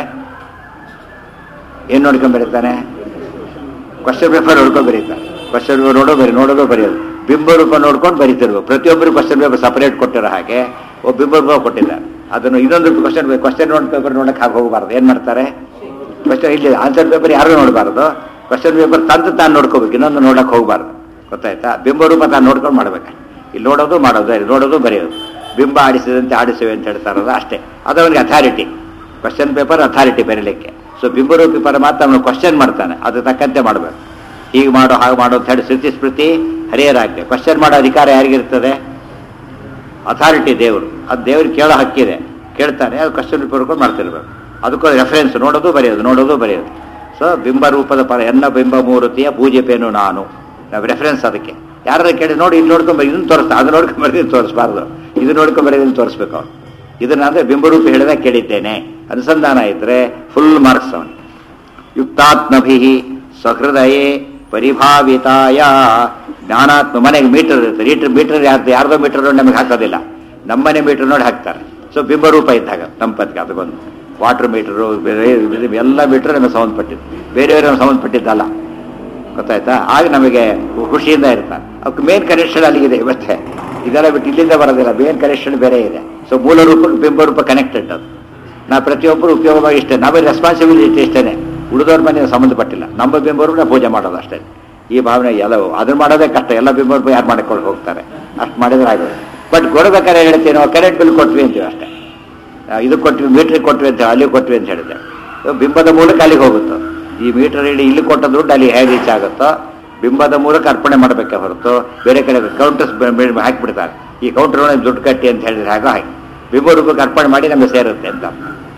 ಏನು ನೋಡ್ಕೊಂಡ್ ಬರೀತಾನೆ ಕ್ವಶನ್ ಪೇಪರ್ ನೋಡ್ಕೊಂಡು ಬರೀತಾರೆ ಕ್ವಶನ್ ಪೇಪರ್ ನೋಡೋ ಬರಿ ನೋಡೋದು ಬರೆಯೋದು ಬಿಂಬ ರೂಪ ನೋಡ್ಕೊಂಡು ಬರೀತಿರ್ಬೇಕು ಪ್ರತಿಯೊಬ್ಬರು ಕ್ವಶನ್ ಪೇಪರ್ ಸಪರೇಟ್ ಕೊಟ್ಟಿರೋ ಹಾಗೆ ಒಬ್ಬ ಬಿಂಬ ರೂಪ ಕೊಟ್ಟಿದ್ದಾರೆ ಅದನ್ನು ಇನ್ನೊಂದು ಕ್ವಶನ್ ಕ್ವಶನ್ ನೋಡ್ ಪೇಪರ್ ನೋಡಕ್ಕೆ ಹಾಗೆ ಹೋಗಬಾರ್ದು ಏನು ಮಾಡ್ತಾರೆ ಕ್ವಶನ್ ಇಲ್ಲಿ ಆನ್ಸರ್ ಪೇಪರ್ ಯಾರು ನೋಡಬಾರ್ದು ಕ್ವಶನ್ ಪೇಪರ್ ತಂದು ತಾನು ನೋಡ್ಕೋಬೇಕು ಇನ್ನೊಂದು ನೋಡಕ್ಕೆ ಹೋಗಬಾರ್ದು ಗೊತ್ತಾಯ್ತಾ ಬಿಂಬ ರೂಪ ತಾನು ನೋಡ್ಕೊಂಡು ಮಾಡ್ಬೇಕು ಇಲ್ಲಿ ನೋಡೋದು ಮಾಡೋದು ಇಲ್ಲಿ ನೋಡೋದು ಬರೆಯೋದು ಬಿಂಬ ಆಡಿಸಿದಂತೆ ಆಡಿಸುವೆ ಅಂತ ಹೇಳ್ತಾರಲ್ಲ ಅಷ್ಟೇ ಅದು ಅವನಿಗೆ ಅಥಾರಿಟಿ ಕ್ವಶನ್ ಪೇಪರ್ ಅಥಾರಿಟಿ ಬರೀಲಿಕ್ಕೆ ಸೊ ಬಿಂಬರೂಪಿ ಪರಮಾತ್ಮ ಅವನು ಕ್ವಶನ್ ಮಾಡ್ತಾನೆ ಅದು ತಕ್ಕಂತೆ ಮಾಡಬೇಕು ಹೀಗೆ ಮಾಡೋ ಹಾಗೆ ಮಾಡೋ ಅಂತ ಹೇಳಿ ಶ್ರುತಿ ಸ್ಮೃತಿ ಹರಿಯರಾಗ್ತದೆ ಕ್ವಶನ್ ಮಾಡೋ ಅಧಿಕಾರ ಯಾರಿಗಿರ್ತದೆ ಅಥಾರಿಟಿ ದೇವರು ಅದು ದೇವ್ರಿಗೆ ಕೇಳೋ ಹಕ್ಕಿದೆ ಕೇಳ್ತಾನೆ ಅದು ಕ್ವಶನ್ ಪೇಪರ್ಕೊಂಡು ಮಾಡ್ತಿರ್ಬೇಕು ಅದಕ್ಕೂ ರೆಫರೆನ್ಸ್ ನೋಡೋದು ಬರೆಯೋದು ನೋಡೋದು ಬರೆಯೋದು ಸೊ ಬಿಂಬ ರೂಪದ ಪರ ಎನ್ನ ಬಿಂಬ ಮೂರ್ತಿಯ ಪೂಜೆ ಪೇನು ನಾನು ನಾವು ರೆಫರೆನ್ಸ್ ಅದಕ್ಕೆ ಯಾರು ಕೇಳಿ ನೋಡಿ ಇಲ್ಲಿ ನೋಡ್ಕೊಂಡ್ ಬರೀ ಇದನ್ನು ತೋರಿಸ್ತಾ ಅದು ನೋಡ್ಕೊಂಡ್ ಬರೀ ತೋರಿಸ್ಬಾರ್ದು ಇದು ನೋಡ್ಕೊಂಡ್ ಬರೀ ಇದನ್ನು ತೋರಿಸ್ಬೇಕು ಅವ್ನು ಇದನ್ನ ಅಂದ್ರೆ ಬಿಂಬರೂಪ ಹೇಳಿದ ಕೇಳಿದ್ದೇನೆ ಅನುಸಂಧಾನ ಇದ್ರೆ ಫುಲ್ ಮಾರ್ಕ್ಸ್ ಅವನು ಯುಕ್ತಾತ್ಮಭಿ ಸಹೃದಯೇ ಪರಿಭಾವಿತಾಯ ಜ್ಞಾನಾತ್ಮ ಮನೆಗೆ ಮೀಟರ್ ಇರುತ್ತೆ ಲೀಟರ್ ಮೀಟರ್ ಯಾರ್ದು ಯಾರ್ದೋ ಮೀಟರ್ ನೋಡಿ ನಮಗೆ ಹಾಕೋದಿಲ್ಲ ನಮ್ಮನೆ ಮೀಟರ್ ನೋಡಿ ಹಾಕ್ತಾರೆ ಸೊ ಬಿಂಬರೂಪ ಇದ್ದಾಗ ನಮ್ಮ ಪದ್ಕ ಅದಕ್ಕೊಂದು ವಾಟರ್ ಮೀಟರು ಎಲ್ಲ ಮೀಟರ್ ನಮಗೆ ಸಂಬಂಧಪಟ್ಟಿದ್ದು ಬೇರೆಯವ್ರಿಗೆ ಸಂಬಂಧಪಟ್ಟಿದ್ದಲ್ಲ ಗೊತ್ತಾಯ್ತಾ ಆಗ ನಮಗೆ ಖುಷಿಯಿಂದ ಇರ್ತಾರೆ ಅವಕ್ಕೆ ಮೇನ್ ಕನೆಕ್ಷನ್ ಅಲ್ಲಿಗಿದೆ ಇವತ್ತೇ ಇದೆಲ್ಲ ಬಿಟ್ಟು ಇಲ್ಲಿಂದ ಬರೋದಿಲ್ಲ ಮೇನ್ ಕನೆಕ್ಷನ್ ಬೇರೆ ಇದೆ ಸೊ ಮೂಲ ರೂಪ ಬಿಂಬ ರೂಪ ಕನೆಕ್ಟೆಡ್ ಅದು ನಾವು ಪ್ರತಿಯೊಬ್ಬರು ಉಪಯೋಗ ಮಾಡಿ ಇಷ್ಟೇ ನಮಗೆ ರೆಸ್ಪಾನ್ಸಿಬಿಲಿಟಿ ಇಷ್ಟೇ ಉಳಿದವ್ರ ಮನೆ ಸಂಬಂಧಪಟ್ಟಿಲ್ಲ ನಮ್ಮ ಬಿಂಬ ರೂಪ ಪೂಜೆ ಮಾಡೋದು ಅಷ್ಟೇ ಈ ಭಾವನೆ ಎಲ್ಲ ಅದನ್ನ ಮಾಡೋದೇ ಕಷ್ಟ ಎಲ್ಲ ಬಿಂಬ ರೂಪ ಯಾರು ಮಾಡಿಕೊಂಡು ಹೋಗ್ತಾರೆ ಅಷ್ಟು ಮಾಡಿದ್ರೆ ಆಗೋದು ಬಟ್ ಕೊಡ್ಬೇಕಾದ್ರೆ ಹೇಳ್ತೀವಿ ನಾವು ಕರೆಂಟ್ ಬಿಲ್ ಕೊಟ್ವಿ ಅಂತೀವಿ ಅಷ್ಟೇ ಆ, ಇದು ಕೊಟ್ವಿ ಮೀಟ್ರಿಗೆ ಕೊಟ್ವಿ ಅಂತ ಅಲ್ಲಿ ಕೊಟ್ವಿ ಅಂತ ಹೇಳಿದೆ ಸೊ ಬಿಂಬದ ಮೂಲಕ ಅಲ್ಲಿಗೆ ಹೋಗುತ್ತೆ ಈ ಮೀಟರ್ ಇಡಿ ಇಲ್ಲಿ ಕೊಟ್ಟ ದುಡ್ಡು ಅಲ್ಲಿ ಹೇಗೆ ರೀಚ್ ಆಗುತ್ತೋ ಬಿಂಬದ ಮೂಲಕ ಅರ್ಪಣೆ ಮಾಡಬೇಕೆ ಹೊರತು ಬೇರೆ ಕಡೆ ಕೌಂಟರ್ಸ್ ಹಾಕಿಬಿಡ್ತಾರೆ ಈ ಕೌಂಟರ್ ದುಡ್ಡು ಕಟ್ಟಿ ಅಂತ ಹೇಳಿದ್ರೆ ಹಾಗೆ ಹಾಗೆ ಬಿಂಬ ರೂಪಕ್ಕೆ ಅರ್ಪಣೆ ಮಾಡಿ ನಮಗೆ ಸೇರುತ್ತೆ ಅಂತ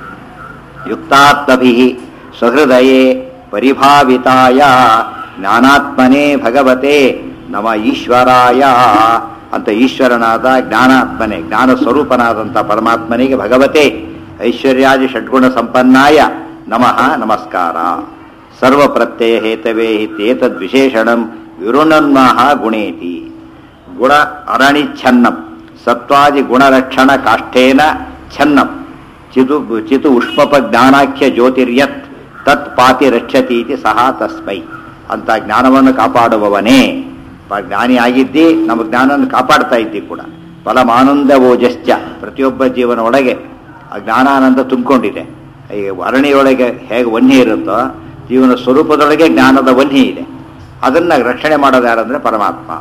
ಯುಕ್ತಾತ್ಮಭಿ ಸ್ವಹೃದಯೇ ಪರಿಭಾವಿತಾಯ ಜ್ಞಾನಾತ್ಮನೇ ಭಗವತೆ ನಮ ಈಶ್ವರಾಯ ಅಂತ ಈಶ್ವರನಾದ ಜ್ಞಾನಾತ್ಮನೆ ಜ್ಞಾನ ಸ್ವರೂಪನಾದಂಥ ಪರಮಾತ್ಮನಿಗೆ ಭಗವತೆ ಐಶ್ವರ್ಯಾದಿ ಷಡ್ಗುಣ ಸಂಪನ್ನಾಯ ನಮಃ ನಮಸ್ಕಾರ ಸರ್ವ ಪ್ರತ್ಯಯ ಹೇತವೇ ಇತ್ಯೇತದ್ವಿಶೇಷಣಂ ವಿರುಣನ್ಮಃ ಗುಣೇತಿ ಗುಣ ಅರಣಿಚ್ಛನ್ನಂ ಸತ್ವಾದಿ ಗುಣರಕ್ಷಣ ಕಾಷ್ಠೇನ ಛನ್ನಂ ಚಿತು ಚಿತು ಉಷ್ಮಪ ಜ್ಞಾನಾಖ್ಯ ಜ್ಯೋತಿರ್ಯತ್ ತತ್ ಪಾತಿ ರಕ್ಷತೀತಿ ಸಹ ತಸ್ಮೈ ಅಂತ ಜ್ಞಾನವನ್ನು ಕಾಪಾಡುವವನೇ ಪ- ಜ್ಞಾನಿ ಆಗಿದ್ದಿ ನಮ್ಮ ಜ್ಞಾನವನ್ನು ಕಾಪಾಡ್ತಾ ಇದ್ದಿ ಕೂಡ ಫಲಮಾನಂದ ಓಜಶ್ಚ ಪ್ರತಿಯೊಬ್ಬ ಜೀವನ ಒಳಗೆ ಆ ಜ್ಞಾನಾನಂದ ತುಂಬಿಕೊಂಡಿದೆ ಈ ಅರಣ್ಯೊಳಗೆ ಹೇಗೆ ವನ್ನಿ ಇರುತ್ತೋ ಜೀವನ ಸ್ವರೂಪದೊಳಗೆ ಜ್ಞಾನದ ವನ್ನಿ ಇದೆ ಅದನ್ನ ರಕ್ಷಣೆ ಮಾಡೋದು ಯಾರಂದ್ರೆ ಪರಮಾತ್ಮ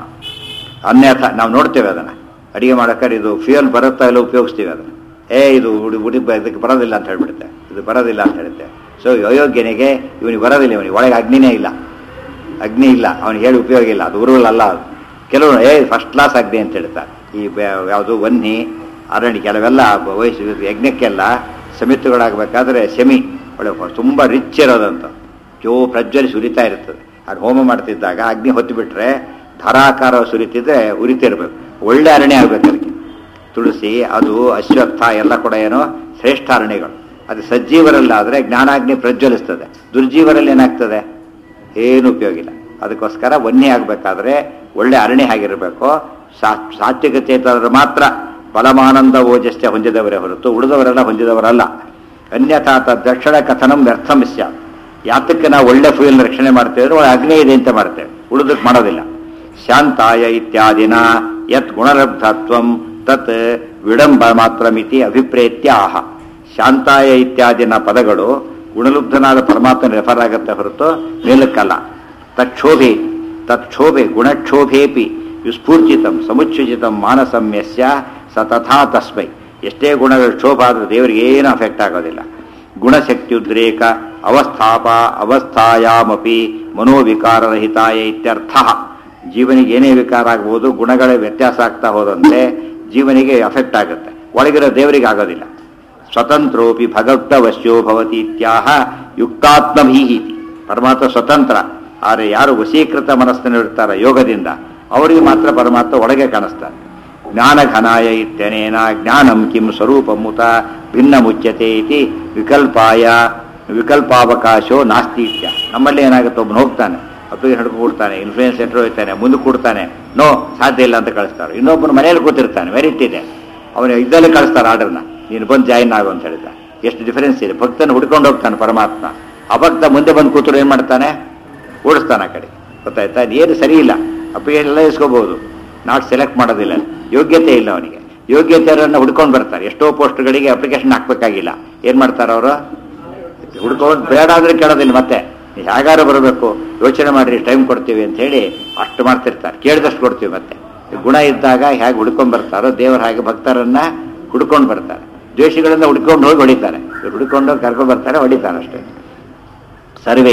ಅನ್ಯಥ ನಾವು ನೋಡ್ತೇವೆ ಅದನ್ನ ಅಡಿಗೆ ಮಾಡಕ್ಕಾರೆ ಇದು ಫ್ಯೂಯಲ್ ಬರುತ್ತಾ ಇಲ್ಲ ಉಪಯೋಗಿಸ್ತೀವಿ ಅದನ್ನ ಏ ಇದು ಉಡಿ ಉಡಿ ಬ- ಇದಕ್ಕೆ ಬರೋದಿಲ್ಲ ಅಂತ ಹೇಳ್ಬಿಡುತ್ತೆ ಇದು ಬರೋದಿಲ್ಲ ಅಂತ ಹೇಳುತ್ತೆ ಸೊ ಅಯೋಗ್ಯನಿಗೆ ಇವನಿಗೆ ಬರೋದಿಲ್ಲ ಇವನಿಗೆ ಒಳಗೆ ಅಗ್ನಿನೇ ಇಲ್ಲ ಅಗ್ನಿ ಇಲ್ಲ ಅವನಿಗೆ ಹೇಳಿ ಉಪಯೋಗ ಇಲ್ಲ ಅದು ಉರುವಲ್ಲ ಅದು ಕೆಲವರು ಏ ಫಸ್ಟ್ ಕ್ಲಾಸ್ ಅಗ್ನಿ ಅಂತ ಹೇಳ್ತಾರೆ ಈ ಬ- ಯಾವುದು ವನ್ನಿ ಅರಣ್ಯ ಕೆಲವೆಲ್ಲ ಬ- ವಯಸ್ಸು ಯಜ್ಞಕ್ಕೆಲ್ಲ ಸಮಿತಿಗಳಾಗಬೇಕಾದ್ರೆ ಸೆಮಿ ಒಳ್ಳೆ ತುಂಬ ರಿಚ್ ಇರೋದಂತ ಜೋ ಪ್ರಜ್ವಲಿ ಸುರಿತಾ ಇರ್ತದೆ ಅದು ಹೋಮ ಮಾಡ್ತಿದ್ದಾಗ ಅಗ್ನಿ ಹೊತ್ತು ಬಿಟ್ರೆ ಧಾರಾಕಾರ ಸುರಿತಿದ್ರೆ ಉರಿತಿರ್ಬೇಕು ಒಳ್ಳೆ ಅರಣ್ಯ ಆಗ್ಬೇಕು ಅದಕ್ಕೆ ತುಳಸಿ ಅದು ಅಶ್ವತ್ಥ ಎಲ್ಲ ಕೂಡ ಏನೋ ಶ್ರೇಷ್ಠ ಅರಣ್ಯಗಳು ಅದು ಸಜ್ಜೀವರಲ್ಲಾದರೆ ಜ್ಞಾನಾಗ್ನಿ ಪ್ರಜ್ವಲಿಸ್ತದೆ ದುರ್ಜೀವರಲ್ಲಿ ಏನಾಗ್ತದೆ ಏನು ಉಪಯೋಗ ಇಲ್ಲ ಅದಕ್ಕೋಸ್ಕರ ವನ್ಯ ಆಗಬೇಕಾದ್ರೆ ಒಳ್ಳೆ ಅರಣ್ಯ ಆಗಿರಬೇಕು ಸಾತ್ವಿಕ ಚೇತನರು ಮಾತ್ರ ಫಲಮಾನಂದ ಓಜಸ್ಯ ಹೊಂದಿದವರೇ ಹೊರತು ಉಳಿದವರೆಲ್ಲ ಹೊಂದಿದವರಲ್ಲ ಅನ್ಯಥಾ ದಕ್ಷಿಣ ಕಥನಂ ವ್ಯರ್ಥಂ ಸ್ಯಾತ್ ಯಾತಕ್ಕೆ ನಾವು ಒಳ್ಳೆ ಫ್ಯೂಯಲ್ ರಕ್ಷಣೆ ಮಾಡ್ತೇವೆ ಅಂದ್ರೆ ಒಳ್ಳೆ ಅಗ್ನಿ ಇದೆ ಅಂತ ಮಾಡ್ತೇವೆ ಉಳಿದಕ್ಕೆ ಮಾಡೋದಿಲ್ಲ ಶಾಂತಾಯ ಇತ್ಯಾದಿನ ಯತ್ ಗುಣಲಬ್ಧತ್ವಂ ತತ್ ವಿಡಂಬ ಮಾತ್ರ ಮಿತಿ ಅಭಿಪ್ರೇತ್ಯ ಆಹ ಶಾಂತಾಯ ಇತ್ಯಾದಿನ ಪದಗಳು ಗುಣಲುಬ್ಧನಾದ ಪರಮಾತ್ಮನ ರೆಫರ್ ಆಗುತ್ತೆ ಹೊರತು ಮೇಲಕ್ಕಲ್ಲ ತಕ್ಷೋಭೆ ತಕ್ಷೋಭೆ ಗುಣಕ್ಷೋಭೇಪಿ ವಿಸ್ಫೂರ್ಜಿತಂ ಸಮುಚ್ಚುಚಿತಂ ಮಾನಸಮ್ಯಸ್ಯ ಸ ತಥಾ ತಸ್ಮೈ ಎಷ್ಟೇ ಗುಣಗಳ ಕ್ಷೋಭ ಆದರೂ ದೇವರಿಗೆ ಏನು ಅಫೆಕ್ಟ್ ಆಗೋದಿಲ್ಲ ಗುಣಶಕ್ತಿ ಉದ್ರೇಕ ಅವಸ್ಥಾಪ ಅವಸ್ಥಾಯಾಮಪಿ ಮನೋವಿಕಾರರಹಿತಾಯ ಇತ್ಯರ್ಥ ಜೀವನಿಗೆ ಏನೇ ವಿಕಾರ ಆಗ್ಬೋದು ಗುಣಗಳ ವ್ಯತ್ಯಾಸ ಆಗ್ತಾ ಹೋದಂತೆ ಜೀವನಿಗೆ ಅಫೆಕ್ಟ್ ಆಗುತ್ತೆ ಒಳಗಿರೋ ದೇವರಿಗೆ ಆಗೋದಿಲ್ಲ ಸ್ವತಂತ್ರೋಪಿ ಭಗವತವಶ್ಯೋ ಭವತಿ ಇತ್ಯಾಹ ಯುಕ್ತಾತ್ಮಭೀತಿ ಪರಮಾತ್ಮ ಸ್ವತಂತ್ರ ಆದರೆ ಯಾರು ವಶೀಕೃತ ಮನಸ್ಸಿನ ಇರ್ತಾರ ಯೋಗದಿಂದ ಅವರಿಗೆ ಮಾತ್ರ ಪರಮಾತ್ಮ ಒಳಗೆ ಕಾಣಿಸ್ತಾನೆ ಜ್ಞಾನ ಘನಾಯ ಇತ್ಯನೇನ ಜ್ಞಾನಂ ಕಿಂ ಸ್ವರೂಪಮುತ ಭಿನ್ನ ಮುಚ್ಯತೆ ಇತಿ ವಿಕಲ್ಪಾಯ ವಿಕಲ್ಪಾವಕಾಶೋ ನಾಸ್ತಿ ಇತ್ಯ ನಮ್ಮಲ್ಲಿ ಏನಾಗುತ್ತೆ ಒಬ್ಬನು ಹೋಗ್ತಾನೆ ಅಪ್ಪಿಗೆ ಹಿಡ್ಕೊಂಡು ಕೂಡ್ತಾನೆ ಇನ್ಫ್ಲೂಯೆನ್ಸ್ ಸೆಂಟರ್ ಹೋಗ್ತಾನೆ ಮುಂದೆ ಕೂಡ್ತಾನೆ ನೋ ಸಾಧ್ಯ ಇಲ್ಲ ಅಂತ ಕಳಿಸ್ತಾರೆ ಇನ್ನೊಬ್ಬನು ಮನೆಯಲ್ಲಿ ಕೂತಿರ್ತಾನೆ ಮೆರಿಟ್ ಇದೆ ಅವನು ಇದ್ದಲ್ಲಿ ಕಳಿಸ್ತಾರೆ ಆರ್ಡರ್ನ ನೀನು ಬಂದು ಜಾಯಿನ್ ಆಗು ಅಂತ ಹೇಳಿದ ಎಷ್ಟು ಡಿಫರೆನ್ಸ್ ಇದೆ ಭಕ್ತನ ಹುಡ್ಕೊಂಡು ಹೋಗ್ತಾನೆ ಪರಮಾತ್ಮ ಅಭಕ್ತ ಮುಂದೆ ಬಂದು ಕೂತರು ಏನು ಮಾಡ್ತಾನೆ ಓಡಿಸ್ತಾನೆ ಆ ಕಡೆ ಗೊತ್ತಾಯ್ತಾ ಏನು ಸರಿ ಇಲ್ಲ ಅಪ್ಪಿಗೆ ಎಲ್ಲ ಇಸ್ಕೋಬಹುದು ನಾಟ್ ಸೆಲೆಕ್ಟ್ ಮಾಡೋದಿಲ್ಲ ಯೋಗ್ಯತೆ ಇಲ್ಲ ಅವನಿಗೆ ಯೋಗ್ಯತೆಯರನ್ನು ಹುಡ್ಕೊಂಡು ಬರ್ತಾರೆ ಎಷ್ಟೋ ಪೋಸ್ಟ್ಗಳಿಗೆ ಅಪ್ಲಿಕೇಶನ್ ಹಾಕ್ಬೇಕಾಗಿಲ್ಲ ಏನು ಮಾಡ್ತಾರೆ ಅವರು ಹುಡ್ಕೊಂಡು ಬೇಡ ಅಂದ್ರೆ ಕೇಳೋದಿಲ್ಲ ಮತ್ತೆ ನೀವು ಹೇಗಾರು ಬರಬೇಕು ಯೋಚನೆ ಮಾಡ್ರಿ ಟೈಮ್ ಕೊಡ್ತೀವಿ ಅಂತ ಹೇಳಿ ಅಷ್ಟು ಮಾಡ್ತಿರ್ತಾರೆ ಕೇಳಿದಷ್ಟು ಕೊಡ್ತೀವಿ ಮತ್ತೆ ಗುಣ ಇದ್ದಾಗ ಹೇಗೆ ಹುಡ್ಕೊಂಡ್ ಬರ್ತಾರೋ ದೇವರು ಹಾಗೆ ಭಕ್ತರನ್ನ ಹುಡ್ಕೊಂಡು ಬರ್ತಾರೆ ದ್ವೇಷಗಳಿಂದ ಹುಡ್ಕೊಂಡು ಹೋಗಿ ಹೊಡಿತಾರೆ ಇವ್ರು ಹುಡ್ಕೊಂಡು ಹೋಗಿ ಕರ್ಕೊಂಡು ಬರ್ತಾರೆ ಹೊಡಿತಾರೆ ಅಷ್ಟೇ ಸರ್ವೇ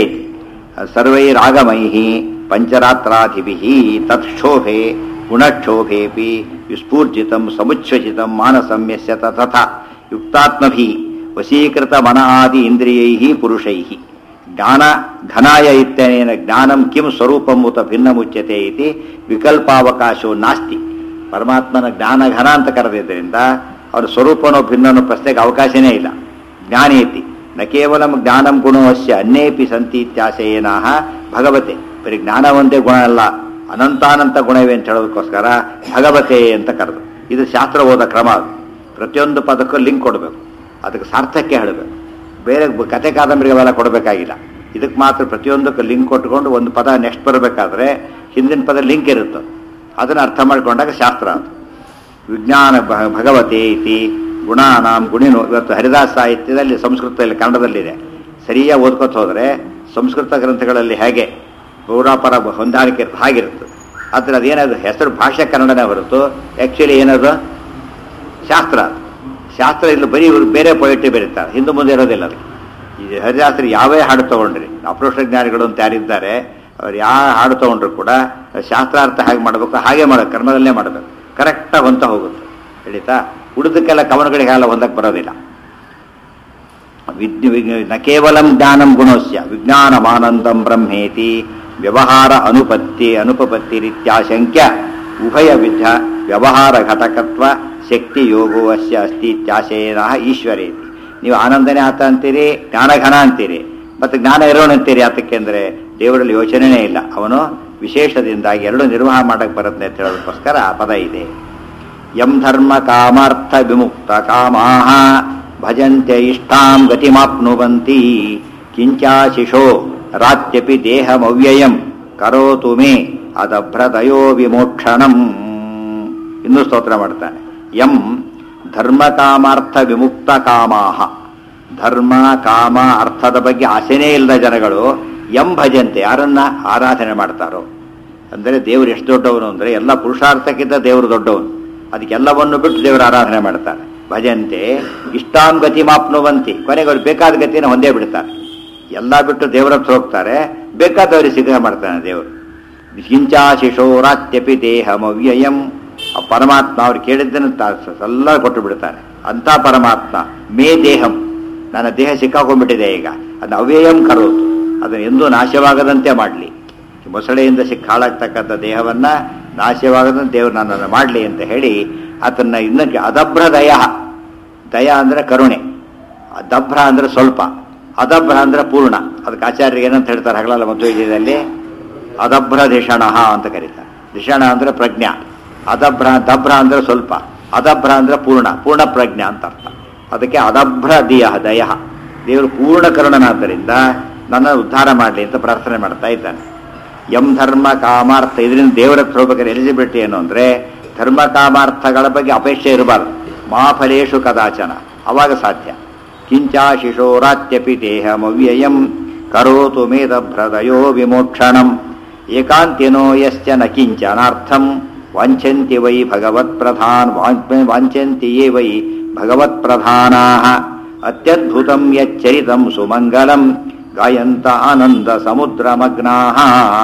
ಸರ್ವೈರಾಗಮೈ ಪಂಚರಾತ್ರಾಧಿಭಿ ತತ್ಕ್ಷೋಭೆ ಗುಣಕ್ಷೋಭೆಪಿ ವಿಸ್ಫೂರ್ಜಿತಂ ಸಮುಚ್ಛ್ವಸಿತಂ ಮಾನಸಮ್ಯಸ್ಯ ತಥಾ ಯುಕ್ತಾತ್ಮಭಿ ವಶೀಕೃತ ಮನ ಆದಿ ಇಂದ್ರಿಯೈ ಪುರುಷೈ ಜ್ಞಾನ ಘನಾಯ ಇತ್ಯನೇನ ಜ್ಞಾನಂ ಕಿಂ ಸ್ವರೂಪಂ ಉತ ಭಿನ್ನಮುಚ್ಯತೆ ಇತಿ ವಿಕಲ್ಪಾವಕಾಶೋ ನಾಸ್ತಿ ಪರಮಾತ್ಮನ ಜ್ಞಾನ ಘನ ಅಂತ ಕರೆದಿದ್ದರಿಂದ ಅವರ ಸ್ವರೂಪನೋ ಭಿನ್ನನೋ ಪ್ರಶ್ನೆಗೆ ಅವಕಾಶನೇ ಇಲ್ಲ ಜ್ಞಾನೇತಿ ನ ಕೇವಲ ಜ್ಞಾನಂ ಗುಣವಶ್ಯ ಅನ್ಯೇಪಿ ಸಂತಿ ಇತ್ಯಾಶಯೇನಾಹ ಭಗವತೆ ಬರೀ ಜ್ಞಾನ ಒಂದೇ ಗುಣ ಅಲ್ಲ ಅನಂತಾನಂತ ಗುಣವೇ ಅಂತ ಹೇಳೋದಕ್ಕೋಸ್ಕರ ಭಗವತೆ ಅಂತ ಕರೆದು ಇದು ಶಾಸ್ತ್ರ ಓದ ಕ್ರಮ ಅದು ಪ್ರತಿಯೊಂದು ಪದಕ್ಕೂ ಲಿಂಕ್ ಕೊಡಬೇಕು ಅದಕ್ಕೆ ಸಾರ್ಥಕ್ಕೆ ಹೇಳಬೇಕು ಬೇರೆ ಬ- ಕತೆ ಕಾದಂಬರಿಗಳೆಲ್ಲ ಕೊಡಬೇಕಾಗಿಲ್ಲ ಇದಕ್ಕೆ ಮಾತ್ರ ಪ್ರತಿಯೊಂದಕ್ಕೂ ಲಿಂಕ್ ಕೊಟ್ಕೊಂಡು ಒಂದು ಪದ ನೆಕ್ಸ್ಟ್ ಬರಬೇಕಾದ್ರೆ ಹಿಂದಿನ ಪದ ಲಿಂಕ್ ಇರುತ್ತೆ ಅದನ್ನು ಅರ್ಥ ಮಾಡ್ಕೊಂಡಾಗ ಶಾಸ್ತ್ರ ಅದು ವಿಜ್ಞಾನ ಭ- ಭಗವತೆ ಇತಿ ಗುಣಾನಾಂ ಗುಣಿನು ಇವತ್ತು ಹರಿದಾಸ ಸಾಹಿತ್ಯದಲ್ಲಿ ಸಂಸ್ಕೃತದಲ್ಲಿ ಕನ್ನಡದಲ್ಲಿದೆ ಸರಿಯಾಗಿ ಓದ್ಕೊತ ಹೋದರೆ ಸಂಸ್ಕೃತ ಗ್ರಂಥಗಳಲ್ಲಿ ಹೇಗೆ ಪೌರಾಪರ ಹೊಂದಾಣಿಕೆ ಇರುತ್ತೆ ಹಾಗಿರುತ್ತೆ ಆದರೆ ಅದೇನದು ಹೆಸರು ಭಾಷೆ ಕನ್ನಡನೇ ಹೊರತು ಆ್ಯಕ್ಚುಲಿ ಏನದು ಶಾಸ್ತ್ರ ಅದು. ಶಾಸ್ತ್ರ ಇಲ್ಲಿ ಬರೀ ಇವರು ಬೇರೆ ಪೊಯಿಟ್ರಿ ಬರೀತಾರೆ ಹಿಂದೆ ಮುಂದೆ ಇರೋದಿಲ್ಲ ಅದು ಈ ಹರಿದಾಸರು ಯಾವೇ ಹಾಡು ತಗೊಂಡ್ರಿ ಅಪ್ರೋಷ ಜ್ಞಾನಿಗಳು ಅಂತ ಯಾರಿದ್ದಾರೆ ಅವ್ರು ಯಾವ ಹಾಡು ತಗೊಂಡ್ರು ಕೂಡ ಶಾಸ್ತ್ರಾರ್ಥ ಹೇಗೆ ಮಾಡಬೇಕು ಹಾಗೆ ಮಾಡಬೇಕು ಕರ್ಮದಲ್ಲೇ ಮಾಡಬೇಕು ಕರೆಕ್ಟಾಗಿ ಹೊಂತ ಹೋಗುತ್ತೆ ಹೇಳಿತಾ ಉಳಿದಕ್ಕೆಲ್ಲ ಕವನಗಳಿಗೆಲ್ಲ ಹೊಂದಕ್ಕೆ ಬರೋದಿಲ್ಲ ವಿದ್ಯು ವಿಜ್ಞ- ನ ಕೇವಲಂ ಜ್ಞಾನಂ ಗುಣಸ್ಯ ವಿಜ್ಞಾನಮಾನಂದಂ ಬ್ರಹ್ಮೇತಿ ವ್ಯವಹಾರ ಅನುಪತ್ತಿ ಅನುಪಪತ್ತಿರಿತ್ಯಾಶಂಕ್ಯ ಉಭಯ ವಿಧ ವ್ಯವಹಾರ ಘಟಕತ್ವ ಶಕ್ತಿ ಯೋಗೋ ಅಸ್ಯ ಅಸ್ತಿ ಇತ್ಯಾಶಯೇನ ಈಶ್ವರೇತಿ ನೀವು ಆನಂದನೇ ಆತ ಅಂತೀರಿ ಜ್ಞಾನಘನ ಅಂತೀರಿ ಮತ್ತು ಜ್ಞಾನ ಇರೋಣ ಅಂತೀರಿ ಯಾತಕ್ಕೆ ಅಂದರೆ ದೇವರಲ್ಲಿ ಯೋಚನೆನೇ ಇಲ್ಲ ಅವನು ವಿಶೇಷದಿಂದಾಗಿ ಎರಡು ನಿರ್ವಾಹ ಮಾಡಕ್ಕೆ ಬರುತ್ತೆ ಅಂತ ಹೇಳೋದಕ್ಕೋಸ್ಕರ ಆ ಪದ ಇದೆ ಯಂ ಧರ್ಮ ಕಾಮಾರ್ಥ ವಿಮುಕ್ತ ಕಾಮಾಹ ಭಜಂತ್ಯ ಇಷ್ಟಾಂ ಗತಿಮಾಪ್ನುವಂತಿ ಕಿಂಚಾಶಿಷೋ ರಾತ್ಯಪಿ ದೇಹಮವ್ಯಯಂ ಕರೋತು ಮೇ ಅದಭ್ರದಯೋ ವಿಮೋಕ್ಷಣಂ ಇನ್ನೂ ಸ್ತೋತ್ರ ಮಾಡ್ತಾನೆ ಯಂ ಧರ್ಮ ಕಾಮಾರ್ಥ ವಿಮುಕ್ತ ಕಾಮಾಹ ಧರ್ಮ ಕಾಮ ಅರ್ಥದ ಬಗ್ಗೆ ಆಸೆನೇ ಇಲ್ಲದ ಜನಗಳು ಎಂ ಭಜಂತೆ ಯಾರನ್ನ ಆರಾಧನೆ ಮಾಡ್ತಾರೋ ಅಂದರೆ ದೇವರು ಎಷ್ಟು ದೊಡ್ಡವನು ಅಂದರೆ ಎಲ್ಲ ಪುರುಷಾರ್ಥಕ್ಕಿಂತ ದೇವರು ದೊಡ್ಡವನು ಅದಕ್ಕೆಲ್ಲವನ್ನು ಬಿಟ್ಟು ದೇವರ ಆರಾಧನೆ ಮಾಡ್ತಾರೆ ಭಜಂತೆ ಇಷ್ಟಾಂ ಗತಿ ಮಾಪ್ನುವಂತಿ ಕೊನೆಗೆ ಅವ್ರು ಬೇಕಾದ ಗತಿಯನ್ನು ಹೊಂದೇ ಬಿಡ್ತಾರೆ ಎಲ್ಲ ಬಿಟ್ಟು ದೇವರ ಹತ್ರ ಹೋಗ್ತಾರೆ ಬೇಕಾದವರಿಗೆ ಸಿದ್ಧ ಮಾಡ್ತಾನೆ ದೇವರು ಕಿಂಚಾಶಿಶೋರಾತ್ಯಪಿ ದೇಹಮವ್ಯಯಂ ಆ ಪರಮಾತ್ಮ ಅವ್ರು ಕೇಳಿದ್ದನ್ನು ತಾ- ಎಲ್ಲ ಕೊಟ್ಟು ಬಿಡ್ತಾನೆ ಅಂತ ಪರಮಾತ್ಮ ಮೇ ದೇಹಂ ನನ್ನ ದೇಹ ಸಿಕ್ಕಾಕೊಂಡ್ಬಿಟ್ಟಿದೆ ಈಗ ಅದನ್ನ ಅವ್ಯಯಂ ಕರೋತು ಅದನ್ನು ಎಂದೂ ನಾಶವಾಗದಂತೆ ಮಾಡಲಿ ಮೊಸಳೆಯಿಂದ ಸಿಕ್ಕ ಹಾಳಾಗ್ತಕ್ಕಂಥ ದೇಹವನ್ನ ನಾಶವಾಗದಂತೆ ದೇವರು ನನ್ನನ್ನು ಮಾಡಲಿ ಅಂತ ಹೇಳಿ ಆತನ್ನ ಇನ್ನಕ್ಕೆ ಅದಭ್ರ ದಯ ದಯ ಅಂದ್ರೆ ಕರುಣೆ ದಭ್ರ ಅಂದ್ರೆ ಸ್ವಲ್ಪ ಅದಭ್ರ ಅಂದ್ರೆ ಪೂರ್ಣ ಅದಕ್ಕೆ ಆಚಾರ್ಯ ಏನಂತ ಹೇಳ್ತಾರೆ ಹಗಲಲ್ಲ ಮಧ್ವೈದ್ಯದಲ್ಲಿ ಅದಭ್ರ ಧಿಷಣ ಅಂತ ಕರೀತಾರೆ ಧಿಷಣ ಅಂದ್ರೆ ಪ್ರಜ್ಞಾ ಅದಭ್ರ ದಭ್ರ ಅಂದ್ರೆ ಸ್ವಲ್ಪ ಅದಭ್ರ ಅಂದ್ರೆ ಪೂರ್ಣ ಪೂರ್ಣ ಪ್ರಜ್ಞಾ ಅಂತ ಅರ್ಥ ಅದಕ್ಕೆ ಅದಭ್ರ ದಿಯ ದಯ ದೇವರು ಪೂರ್ಣ ಕರುಣನಾದ್ದರಿಂದ ನನ್ನ ಉದ್ಧಾರ ಮಾಡಲಿ ಅಂತ ಪ್ರಾರ್ಥನೆ ಮಾಡ್ತಾ ಇದ್ದಾನೆ ಎಂ ಧರ್ಮ ಕಾಮಾರ್ಥ ಇದರಿಂದ ದೇವರ ಹತ್ರ ಹೋಗ್ಬೇಕಾದ್ರೆ ಎಲಿಜಿಬಿಲಿಟಿ ಏನು ಅಂದ್ರೆ ಧರ್ಮ ಕಾಮಾರ್ಥಗಳ ಬಗ್ಗೆ ಅಪೇಕ್ಷೆ ಇರಬಾರ್ದು ಮಾಫಲೇಶು ಕದಾಚನ ಅವಾಗ ಸಾಧ್ಯ ಕಿಂಚಾಶಿಶೋರಾತ್ಯಪಿ ದೇಹಮವ್ಯಯಂ ಕರೋತು ಮೇದಭ್ರದಯೋ ವಿಮೋಕ್ಷಣಂ ಏಕಾಂತಿನೋ ಯಶ್ಚ ನ ಕಿಂಚನಾರ್ಥಂ ವಾಂಛಂತಿ ವೈ ಭಗವತ್ ಪ್ರಧಾನ್ ವಾಂಛಂತಿ ಯೇ ವೈ ಭಗವತ್ ಪ್ರಧಾನಾಃ ಅತ್ಯದ್ಭುತಂ ಯಚ್ಚರಿತಂ ಸುಮಂಗಲಂ ಗಾಯಂತ ಆನಂದ ಸಮುದ್ರಮಗ್ನಾಃ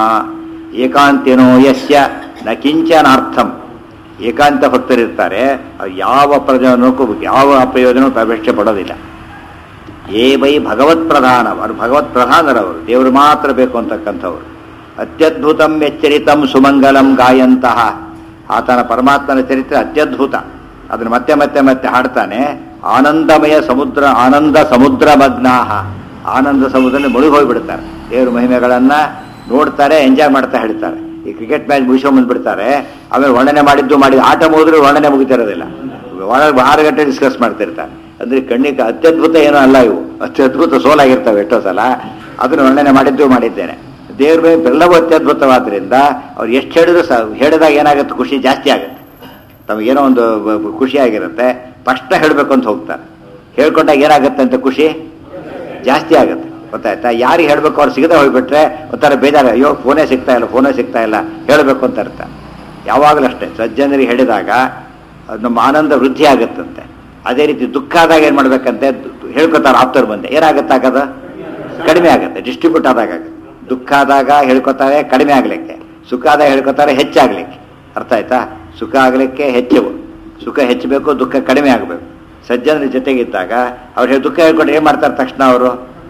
ಏಕಾಂತಿನೋ ಯಸ್ಯ ನ ಕಿಂಚನಾರ್ಥಂ ಏಕಾಂತ ಭಕ್ತರಿರ್ತಾರೆ ಅವ್ರು ಯಾವ ಪ್ರಯೋಜನಕ್ಕೂ ಯಾವ ಪ್ರಯೋಜನಕ್ಕೂ ಅಪೇಕ್ಷೆ ಪಡೋದಿಲ್ಲ ಏ ಬೈ ಭಗವತ್ ಪ್ರಧಾನ ಅವರು ಭಗವತ್ ಪ್ರಧಾನರವರು ದೇವರು ಮಾತ್ರ ಬೇಕು ಅಂತಕ್ಕಂಥವ್ರು ಅತ್ಯದ್ಭುತಂ ಎಚ್ಚರಿತಂ ಸುಮಂಗಲಂ ಗಾಯಂತಹ ಆತನ ಪರಮಾತ್ಮನ ಚರಿತ್ರೆ ಅತ್ಯದ್ಭುತ ಅದನ್ನು ಮತ್ತೆ ಮತ್ತೆ ಮತ್ತೆ ಹಾಡ್ತಾನೆ ಆನಂದಮಯ ಸಮುದ್ರ ಆನಂದ ಸಮುದ್ರ ಮಗ್ನಾಹ ಆನಂದ ಸಮುದ್ರದಲ್ಲಿ ಮುಳುಗಿ ಹೋಗ್ಬಿಡ್ತಾರೆ ದೇವ್ರ ಮಹಿಮೆಗಳನ್ನ ನೋಡ್ತಾರೆ ಎಂಜಾಯ್ ಮಾಡ್ತಾ ಹೇಳ್ತಾರೆ ಈ ಕ್ರಿಕೆಟ್ ಮ್ಯಾಚ್ ಮುಗಿಸ್ಕೊಂಡ್ ಬಂದ್ಬಿಡ್ತಾರೆ ಆಮೇಲೆ ವರ್ಣನೆ ಮಾಡಿದ್ದು ಮಾಡಿ ಆಟ ಮುಗಿದ್ರೆ ವರ್ಣನೆ ಮುಗಿತಿರೋದಿಲ್ಲ ಒಳಗೆ ಆರು ಗಂಟೆ ಡಿಸ್ಕಸ್ ಮಾಡ್ತಿರ್ತಾರೆ ಅಂದ್ರೆ ಕಣ್ಣಿಗೆ ಅತ್ಯದ್ಭುತ ಏನೂ ಅಲ್ಲ ಇವು ಅತ್ಯದ್ಭುತ ಸೋಲಾಗಿರ್ತವೆ ಎಷ್ಟೋ ಸಲ ಅದನ್ನು ವರ್ಣನೆ ಮಾಡಿದ್ದು ಮಾಡಿದ್ದೇನೆ ದೇವ್ರ ಮೇಲೆ ಎಲ್ಲವೂ ಅತ್ಯದ್ಭುತವಾದ್ರಿಂದ ಅವ್ರು ಎಷ್ಟು ಹೇಳಿದ್ರು ಸ ಹೇಳಿದಾಗ ಏನಾಗುತ್ತೆ ಖುಷಿ ಜಾಸ್ತಿ ಆಗುತ್ತೆ ತಮಗೇನೋ ಒಂದು ಬ- ಬ- ಖುಷಿ ಆಗಿರುತ್ತೆ ತಕ್ಷಣ ಹೇಳಬೇಕು ಅಂತ ಹೋಗ್ತಾರೆ ಹೇಳ್ಕೊಂಡಾಗ ಏನಾಗುತ್ತೆ ಅಂತ ಖುಷಿ ಜಾಸ್ತಿ ಆಗುತ್ತೆ ಗೊತ್ತಾಯ್ತಾ ಯಾರಿಗೆ ಹೇಳಬೇಕು ಅವ್ರು ಸಿಗದೆ ಹೋಗ್ಬಿಟ್ರೆ ಒಂಥರ ಬೇಜಾರು ಅಯ್ಯೋ ಫೋನೇ ಸಿಗ್ತಾ ಇಲ್ಲ ಫೋನೇ ಸಿಗ್ತಾ ಇಲ್ಲ ಹೇಳಬೇಕು ಅಂತ ಅರ್ಥ ಯಾವಾಗಲೂ ಅಷ್ಟೇ ಸಜ್ಜನರಿಗೆ ಹೇಳಿದಾಗ ಅದು ನಮ್ಮ ಆನಂದ ವೃದ್ಧಿ ಆಗುತ್ತಂತೆ ಅದೇ ರೀತಿ ದುಃಖ ಆದಾಗ ಏನು ಮಾಡ್ಬೇಕಂತೆ ದು- ಹೇಳ್ಕೊತಾರೆ ಆಪ್ತರು ಬಂದೆ ಏನಾಗುತ್ತಾಗದ ಕಡಿಮೆ ಆಗುತ್ತೆ ಡಿಸ್ಟ್ರಿಬ್ಯೂಟ್ ಆದಾಗ ಆಗುತ್ತೆ ದುಃಖ ಆದಾಗ ಹೇಳ್ಕೊತಾರೆ ಕಡಿಮೆ ಆಗ್ಲಿಕ್ಕೆ ಸುಖ ಆದಾಗ ಹೇಳ್ಕೊತಾರೆ ಹೆಚ್ಚಾಗ್ಲಿಕ್ಕೆ ಅರ್ಥ ಆಯ್ತಾ ಸುಖ ಆಗ್ಲಿಕ್ಕೆ ಹೆಚ್ಚು ಸುಖ ಹೆಚ್ಚಬೇಕು ದುಃಖ ಕಡಿಮೆ ಆಗಬೇಕು ಸಜ್ಜನರ ಜೊತೆಗಿದ್ದಾಗ ಅವ್ರು ಹೇಳಿ ದುಃಖ ಹೇಳ್ಕೊಂಡು ಏನ್ ಮಾಡ್ತಾರೆ ತಕ್ಷಣ ಅವರು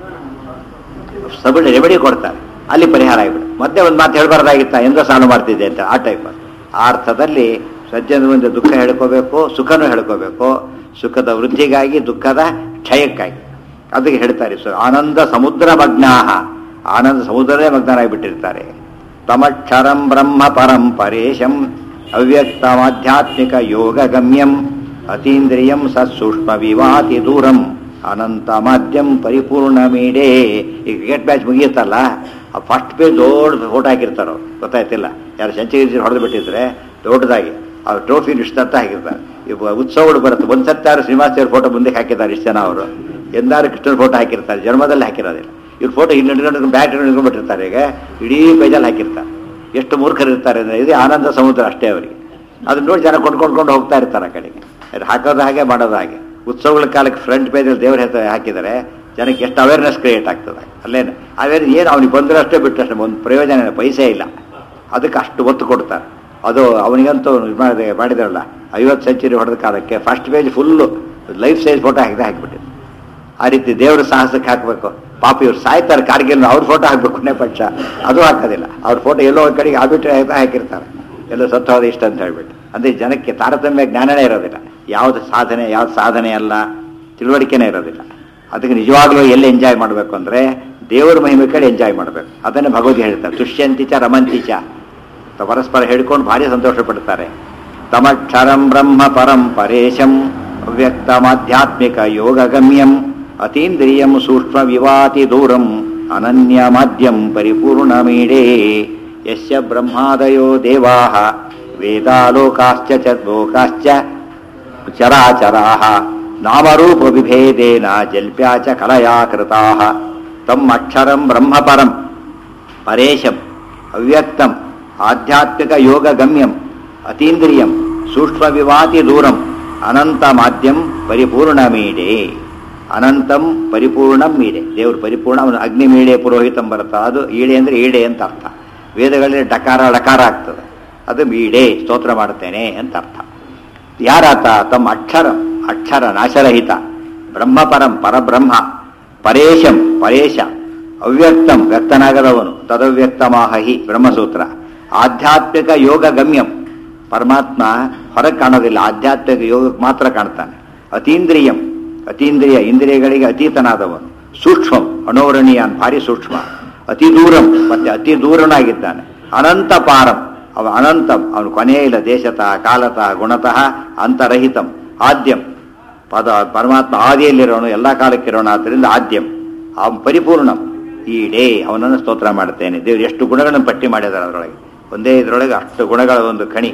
ಸಬಳ ರೆಮಿಡಿ ಕೊಡ್ತಾರೆ ಅಲ್ಲಿ ಪರಿಹಾರ ಆಗಿಬಿಡು ಮತ್ತೆ ಒಂದು ಮಾತು ಹೇಳ್ಬಾರ್ದಾಗಿತ್ತ ಎಂದೋ ಸಾಲು ಮಾಡ್ತಿದ್ದೆ ಅಂತ ಆ ಟೈಪ್ ಆ ಅರ್ಥದಲ್ಲಿ ಸಜ್ಜನರ ಮುಂದೆ ದುಃಖ ಹೇಳ್ಕೋಬೇಕು ಸುಖನೂ ಹೇಳ್ಕೋಬೇಕು ಸುಖದ ವೃದ್ಧಿಗಾಗಿ ದುಃಖದ ಕ್ಷಯಕ್ಕಾಗಿ ಅದಕ್ಕೆ ಹೇಳ್ತಾರೆ ಸೊ ಆನಂದ ಸಮುದ್ರ ಮಗ್ನಾಹ ಆನಂದ ಸಮುದ್ರದೇ ಮಗ್ನರಾಗಿಬಿಟ್ಟಿರ್ತಾರೆ ತಮಕ್ಷರಂ ಬ್ರಹ್ಮ ಪರಂ ಪರೇಶಂ ಅವ್ಯಕ್ತಮಾಧ್ಯಾತ್ಮಿಕ ಯೋಗ ಗಮ್ಯಂ ಅತೀಂದ್ರಿಯಂ ಸತ್ಸೂಕ್ಷ್ಮ ವಿವಾತಿ ದೂರಂ ಅನಂತ ಮಾಧ್ಯಂ ಪರಿಪೂರ್ಣ ಮೀಡೇ ಈ ಕ್ರಿಕೆಟ್ ಮ್ಯಾಚ್ ಮುಗಿಯುತ್ತಲ್ಲ ಆ ಫಸ್ಟ್ ಪೇಜ್ ದೊಡ್ಡ ಫೋಟೋ ಹಾಕಿರ್ತಾರೋ ಗೊತ್ತಾಯ್ತಿಲ್ಲ ಯಾರು ಸೆಂಚುರಿ ಹೊಡೆದು ಬಿಟ್ಟಿದ್ರೆ ದೊಡ್ಡದಾಗಿ ಆ ಟ್ರೋಫಿ ಇಷ್ಟಂತ ಹಾಕಿರ್ತಾರೆ ಇವಾಗ ಉತ್ಸವಗಳು ಬರುತ್ತೆ ಒಂದು ಸತ್ತಾರು ಶ್ರೀನಿವಾಸ ದೇವ್ರ ಫೋಟೋ ಮುಂದೆ ಹಾಕಿದ್ದಾರೆ ಇಷ್ಟು ಜನ ಅವರು ಎಂದಾರು ಕೃಷ್ಣನ ಫೋಟೋ ಹಾಕಿರ್ತಾರೆ ಜನ್ಮದಲ್ಲಿ ಹಾಕಿರೋದಿಲ್ಲ ಇವ್ರ ಫೋಟೋ ಇಲ್ಲಿ ಹಿಡ್ಕೊಂಡು ಬ್ಯಾಟ್ ಹಿಡ್ಕೊಂಡ್ಬಿಟ್ಟಿರ್ತಾರೆ ಈಗ ಇಡೀ ಪೇಜಲ್ಲಿ ಹಾಕಿರ್ತಾರೆ ಎಷ್ಟು ಮೂರ್ಖರು ಇರ್ತಾರೆ ಅಂದರೆ ಇದೇ ಆನಂದ ಸಮುದ್ರ ಅಷ್ಟೇ ಅವರಿಗೆ ಅದನ್ನ ನೋಡಿ ಜನ ಕೊಂಡ್ಕೊಂಡ್ಕೊಂಡು ಹೋಗ್ತಾ ಇರ್ತಾರೆ ಆ ಕಡೆಗೆ ಅದು ಹಾಕೋದು ಹಾಗೆ ಮಾಡೋದು ಹಾಗೆ ಉತ್ಸವಗಳ ಕಾಲಕ್ಕೆ ಫ್ರಂಟ್ ಪೇಜಲ್ಲಿ ದೇವ್ರ ಹೆಸರು ಹಾಕಿದರೆ ಜನಕ್ಕೆ ಎಷ್ಟು ಅವೇರ್ನೆಸ್ ಕ್ರಿಯೇಟ್ ಆಗ್ತದೆ ಅಲ್ಲೇನು ಅವೇರ್ ಏನು ಅವ್ನಿಗೆ ಬಂದ್ರೆ ಅಷ್ಟೇ ಬಿಟ್ಟರೆ ಅಷ್ಟೇ ಒಂದು ಪ್ರಯೋಜನ ಇಲ್ಲ ಪೈಸೆ ಇಲ್ಲ ಅದಕ್ಕೆ ಅಷ್ಟು ಒತ್ತು ಕೊಡ್ತಾರೆ ಅದು ಅವನಿಗಂತೂ ಇದು ಮಾಡಿದೆ ಮಾಡಿದಾರಲ್ಲ ಐವತ್ತು ಸೆಂಚುರಿ ಹೊಡೆದ ಕಾಲಕ್ಕೆ first page full life size photo ಹಾಕಿದೆ ಹಾಕಿಬಿಟ್ಟಿದ್ದು ಆ ರೀತಿ ದೇವ್ರ ಸಾಹಸಕ್ಕೆ ಹಾಕಬೇಕು ಪಾಪ ಇವ್ರು ಸಾಯ್ತಾರೆ ಕಾರ್ಗಿಲ್ ಅವ್ರ ಫೋಟೋ ಹಾಕ್ಬೇಕು ಕೊನೆ ಪಕ್ಷ ಅದು ಹಾಕೋದಿಲ್ಲ ಅವ್ರ ಫೋಟೋ ಎಲ್ಲೋ ಒಂದು ಕಡೆಗೆ ಆಬಿಟ್ರೆ ಹಾಕಿರ್ತಾರೆ ಎಲ್ಲೋ ಸತ್ತು ಹೋದ ಇಷ್ಟ ಅಂತ ಹೇಳ್ಬಿಟ್ಟು ಅಂದ್ರೆ ಜನಕ್ಕೆ ತಾರತಮ್ಯ ಜ್ಞಾನನೇ ಇರೋದಿಲ್ಲ ಯಾವ್ದು ಸಾಧನೆ ಯಾವ್ದು ಸಾಧನೆ ಅಲ್ಲ ತಿಳುವಳಿಕೆನೇ ಇರೋದಿಲ್ಲ ಅದಕ್ಕೆ ನಿಜವಾಗ್ಲೂ ಎಲ್ಲಿ ಎಂಜಾಯ್ ಮಾಡಬೇಕು ಅಂದ್ರೆ ದೇವರ ಮಹಿಮೆ ಕಡೆ ಎಂಜಾಯ್ ಮಾಡಬೇಕು ಅದನ್ನೇ ಭಗವದ್ಗೀತೆ ಹೇಳ್ತಾರೆ ತುಷ್ಯಂತಿ ಚ ರಮಂತಿ ಚ ತ- ಪರಸ್ಪರ ಹೇಳ್ಕೊಂಡು ಭಾರಿ ಸಂತೋಷ ಪಡ್ತಾರೆ ತಮಕ್ಷರಂ ಬ್ರಹ್ಮ ಪರಂ ಪರೇಶಂ ಅವ್ಯಕ್ತಮಾಧ್ಯಾತ್ಮಿಕ ಯೋಗಗಮ್ಯಂ ಅತೀಂದ್ರಿಯಂ ಸೂಕ್ಷ್ಮ ವಿವಾತಿ ದೂರಂ ಅನನ್ಯ ಮಾಧ್ಯಂ ಪರಿಪೂರ್ಣಮೀಡೇ ಯಸ್ಯ ಬ್ರಹ್ಮಾದಯೋ ದೇವಾಃ ವೇದಾಲೋಕಾಶ್ಚ ಚ ಲೋಕಾಶ್ಚ ಚರಾಚರಾಃ ನಾಮರೂಪ ವಿಭೇದೇನ ಜಲ್ಪ್ಯಾ ಚ ಕಲಯಾ ಕೃತಾಃ ತಮ್ಮ ಅಕ್ಷರಂ ಬ್ರಹ್ಮಪರಂ ಪರೇಶಂ ಅವ್ಯಕ್ತಂ ಆಧ್ಯಾತ್ಮಿಕ ಯೋಗ ಗಮ್ಯಂ ಅತೀಂದ್ರಿಯಂ ಸೂಕ್ಷ್ಮ ವಿವಾತಿ ದೂರಂ ಅನಂತ ಮಾಧ್ಯಂ ಪರಿಪೂರ್ಣ ಮೀಡೆ ಅನಂತಂ ಪರಿಪೂರ್ಣಂ ಮೀಡೆ ದೇವರು ಪರಿಪೂರ್ಣ ಅವನು ಅಗ್ನಿ ಮೀಡೆ ಪುರೋಹಿತಂ ಬರುತ್ತೆ ಅದು ಈಡೆ ಅಂದ್ರೆ ಈಡೆ ಅಂತ ಅರ್ಥ ವೇದಗಳಲ್ಲಿ ಡಕಾರ ಡಕಾರ ಆಗ್ತದೆ ಅದು ಮೀಡೆ ಸ್ತೋತ್ರ ಮಾಡುತ್ತೇನೆ ಅಂತ ಅರ್ಥ ಯಾರಾತ ತಮ್ಮ ಅಕ್ಷರ ಅಕ್ಷರ ನಾಶರಹಿತ ಬ್ರಹ್ಮಪರಂ ಪರಬ್ರಹ್ಮ ಪರೇಶಂ ಪರೇಶ ಅವ್ಯಕ್ತಂ ವ್ಯಕ್ತನಾಗದವನು ತದವ್ಯಕ್ತಮಾಹಿ ಬ್ರಹ್ಮಸೂತ್ರ ಆಧ್ಯಾತ್ಮಿಕ ಯೋಗ ಗಮ್ಯಂ ಪರಮಾತ್ಮ ಹೊರಗೆ ಕಾಣೋದಿಲ್ಲ ಆಧ್ಯಾತ್ಮಿಕ ಯೋಗಕ್ಕೆ ಮಾತ್ರ ಕಾಣ್ತಾನೆ ಅತೀಂದ್ರಿಯಂ ಅತೀಂದ್ರಿಯ ಇಂದ್ರಿಯಗಳಿಗೆ ಅತೀತನಾದವನು ಸೂಕ್ಷ್ಮಂ ಅಣೋರಣೀಯನ್ ಭಾರಿ ಸೂಕ್ಷ್ಮ ಅತಿ ದೂರಂ ಮತ್ತೆ ಅತಿ ದೂರನಾಗಿದ್ದಾನೆ ಅನಂತ ಪಾರಂ ಅವ ಅನಂತಂ ಅವನು ಕೊನೆಯೇ ಇಲ್ಲ ದೇಶತಃ ಕಾಲತಃ ಗುಣತಃ ಅಂತರಹಿತಂ ಆದ್ಯಂ ಪದ ಪರಮಾತ್ಮ ಆದಿಯಲ್ಲಿರೋನು ಎಲ್ಲ ಕಾಲಕ್ಕಿರೋಣ ಆದ್ದರಿಂದ ಆದ್ಯಂ ಅವನು ಪರಿಪೂರ್ಣಂ ಈ ಡೇ ಅವನನ್ನು ಸ್ತೋತ್ರ ಮಾಡುತ್ತೇನೆ ದೇವರು ಎಷ್ಟು ಗುಣಗಳನ್ನು ಪಟ್ಟಿ ಮಾಡಿದ್ದಾರೆ ಅದರೊಳಗೆ ಒಂದೇ ಇದರೊಳಗೆ ಅಷ್ಟು ಗುಣಗಳ ಒಂದು ಖಣಿ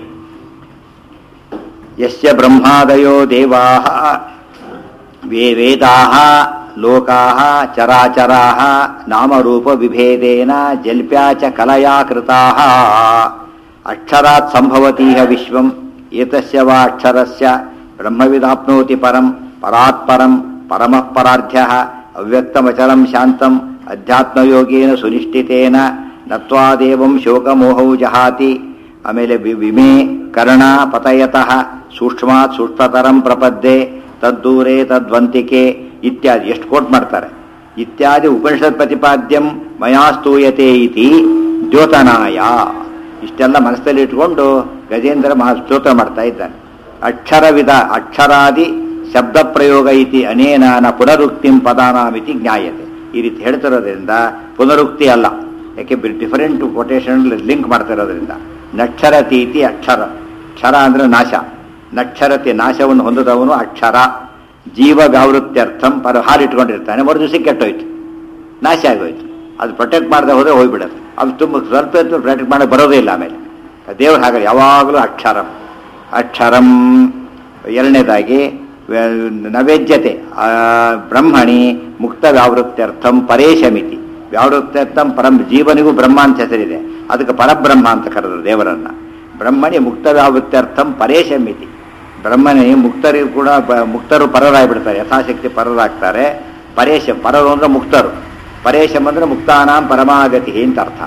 ಯಸ್ಯ ಬ್ರಹ್ಮಾದಯೋ ದೇವಾಃ ವೇ ವೇದಾಃ ಲೋಕಾಃ ಚರಾಚರಾಃ ನಾಮರೂಪ ವಿಭೇದೇನ ಜಲ್ಪ್ಯಾ ಚ ಕಲಯಾ ಕೃತಾಃ ಅಕ್ಷರಾತ್ ಸಂಭವತೀಹ ವಿಶ್ವಂ ಏತಸ್ಯ ವಾ ಅಕ್ಷರಸ್ಯ ಬ್ರಹ್ಮವಿದಾಪ್ನೋತಿ ಪರಂ ಪರಾತ್ಪರಂ ಪರಮಃ ಪರಾರ್ಧ್ಯಃ ಅವ್ಯಕ್ತಮಚಲಂ ಶಾಂತಂ ಅಧ್ಯಾತ್ಮಯೋಗೇನ ಸುನಿಷ್ಠಿತೇನ ನತ್ವಾದೇವಂ ಶೋಕಮೋಹೌ ಜಹಾತಿ ಆಮೇಲೆ ವಿ- ವಿಮೆ ಕರ್ಣ ಪತಯತಃ ಸೂಕ್ಷ್ಮಾತ್ ಸೂಕ್ಷ್ಮತರಂ ಪ್ರಪದ್ಯೆ ತದ್ದೂರೇ ತದ್ವಂತಿಕೆ ಇತ್ಯಾದಿ ಎಷ್ಟು ಕೋಟ್ ಮಾಡ್ತಾರೆ ಇತ್ಯಾದಿ ಉಪನಿಷತ್ ಪ್ರತಿಪಾದ್ಯಂ ಮಯಾಸ್ತೂಯತೆ ಇತಿ ದ್ಯೋತನಾಯ ಇಷ್ಟೆಲ್ಲ ಮನಸ್ಸಲ್ಲಿ ಇಟ್ಕೊಂಡು ಗಜೇಂದ್ರ ಮಹಾ ಸ್ತೋತ್ರ ಮಾಡ್ತಾ ಇದ್ದಾನೆ ಅಕ್ಷರವಿಧ ಅಕ್ಷರಾದಿ ಶಬ್ದ ಪ್ರಯೋಗ ಇತಿ ಅನೇನಾನ ಪುನರುಕ್ತಿಂ ಪದಾನಾಮಿತಿ ಜ್ಞಾಯತೆ ಈ ರೀತಿ ಹೇಳ್ತಿರೋದ್ರಿಂದ ಪುನರುಕ್ತಿ ಅಲ್ಲ ಯಾಕೆ ಡಿಫರೆಂಟ್ ಕೊಟೇಶನ್ ಲಿಂಕ್ ಮಾಡ್ತಾ ಇರೋದ್ರಿಂದ ನಕ್ಷರತಿ ಇತಿ ಅಕ್ಷರ ಕ್ಷರ ಅಂದ್ರೆ ನಾಶ ನಕ್ಷರತೆ ನಾಶವನ್ನು ಹೊಂದಿದವನು ಅಕ್ಷರ ಜೀವ ವ್ಯಾವೃತ್ಯರ್ಥಂ ಪರ ಹಾರಿಟ್ಕೊಂಡಿರ್ತಾನೆ ಮರು ದಿವಸ ಕೆಟ್ಟೋಯ್ತು ನಾಶ ಆಗೋಯ್ತು ಅದು ಪ್ರೊಟೆಕ್ಟ್ ಮಾಡದೆ ಹೋದ್ರೆ ಹೋಗ್ಬಿಡುತ್ತೆ ಅದು ತುಂಬ ಸ್ವಲ್ಪ ಹೊತ್ತು ಪ್ರೊಟೆಕ್ಟ್ ಮಾಡಕ್ಕೆ ಬರೋದೇ ಇಲ್ಲ ಆಮೇಲೆ ದೇವ್ರು ಹಾಗೆ ಯಾವಾಗಲೂ ಅಕ್ಷರಂ ಅಕ್ಷರಂ ಎರಡನೇದಾಗಿ ವ- ನೈವೇದ್ಯತೆ ಆ, ಬ್ರಹ್ಮಣಿ ಮುಕ್ತ ವ್ಯಾವೃತ್ಯರ್ಥಂ ಪರೇಶಮಿತಿ ವ್ಯಾವೃತ್ಯರ್ಥಂ ಪರಂ ಜೀವನಿಗೂ ಬ್ರಹ್ಮ ಅಂತ ಹೆಸರಿದೆ ಅದಕ್ಕೆ ಪರಬ್ರಹ್ಮ ಅಂತ ಕರೆದ್ರು ದೇವರನ್ನ ಬ್ರಹ್ಮಣಿ ಮುಕ್ತ ವ್ಯಾವೃತ್ಯರ್ಥಂ ಪರೇಶಮಿತಿ ಬ್ರಹ್ಮನೇ ಮುಕ್ತರಿಗೂ ಕೂಡ ಬ- ಮುಕ್ತರು ಪರರಾಗ್ಬಿಡ್ತಾರೆ ಯಥಾಶಕ್ತಿ ಪರರಾಗ್ತಾರೆ ಪರೇಶ ಪರರು ಅಂದ್ರೆ ಮುಕ್ತರು ಪರೇಶಂ ಅಂದ್ರೆ ಮುಕ್ತಾನಾಂ ಪರಮಾಗತಿ ಅಂತ ಅರ್ಥ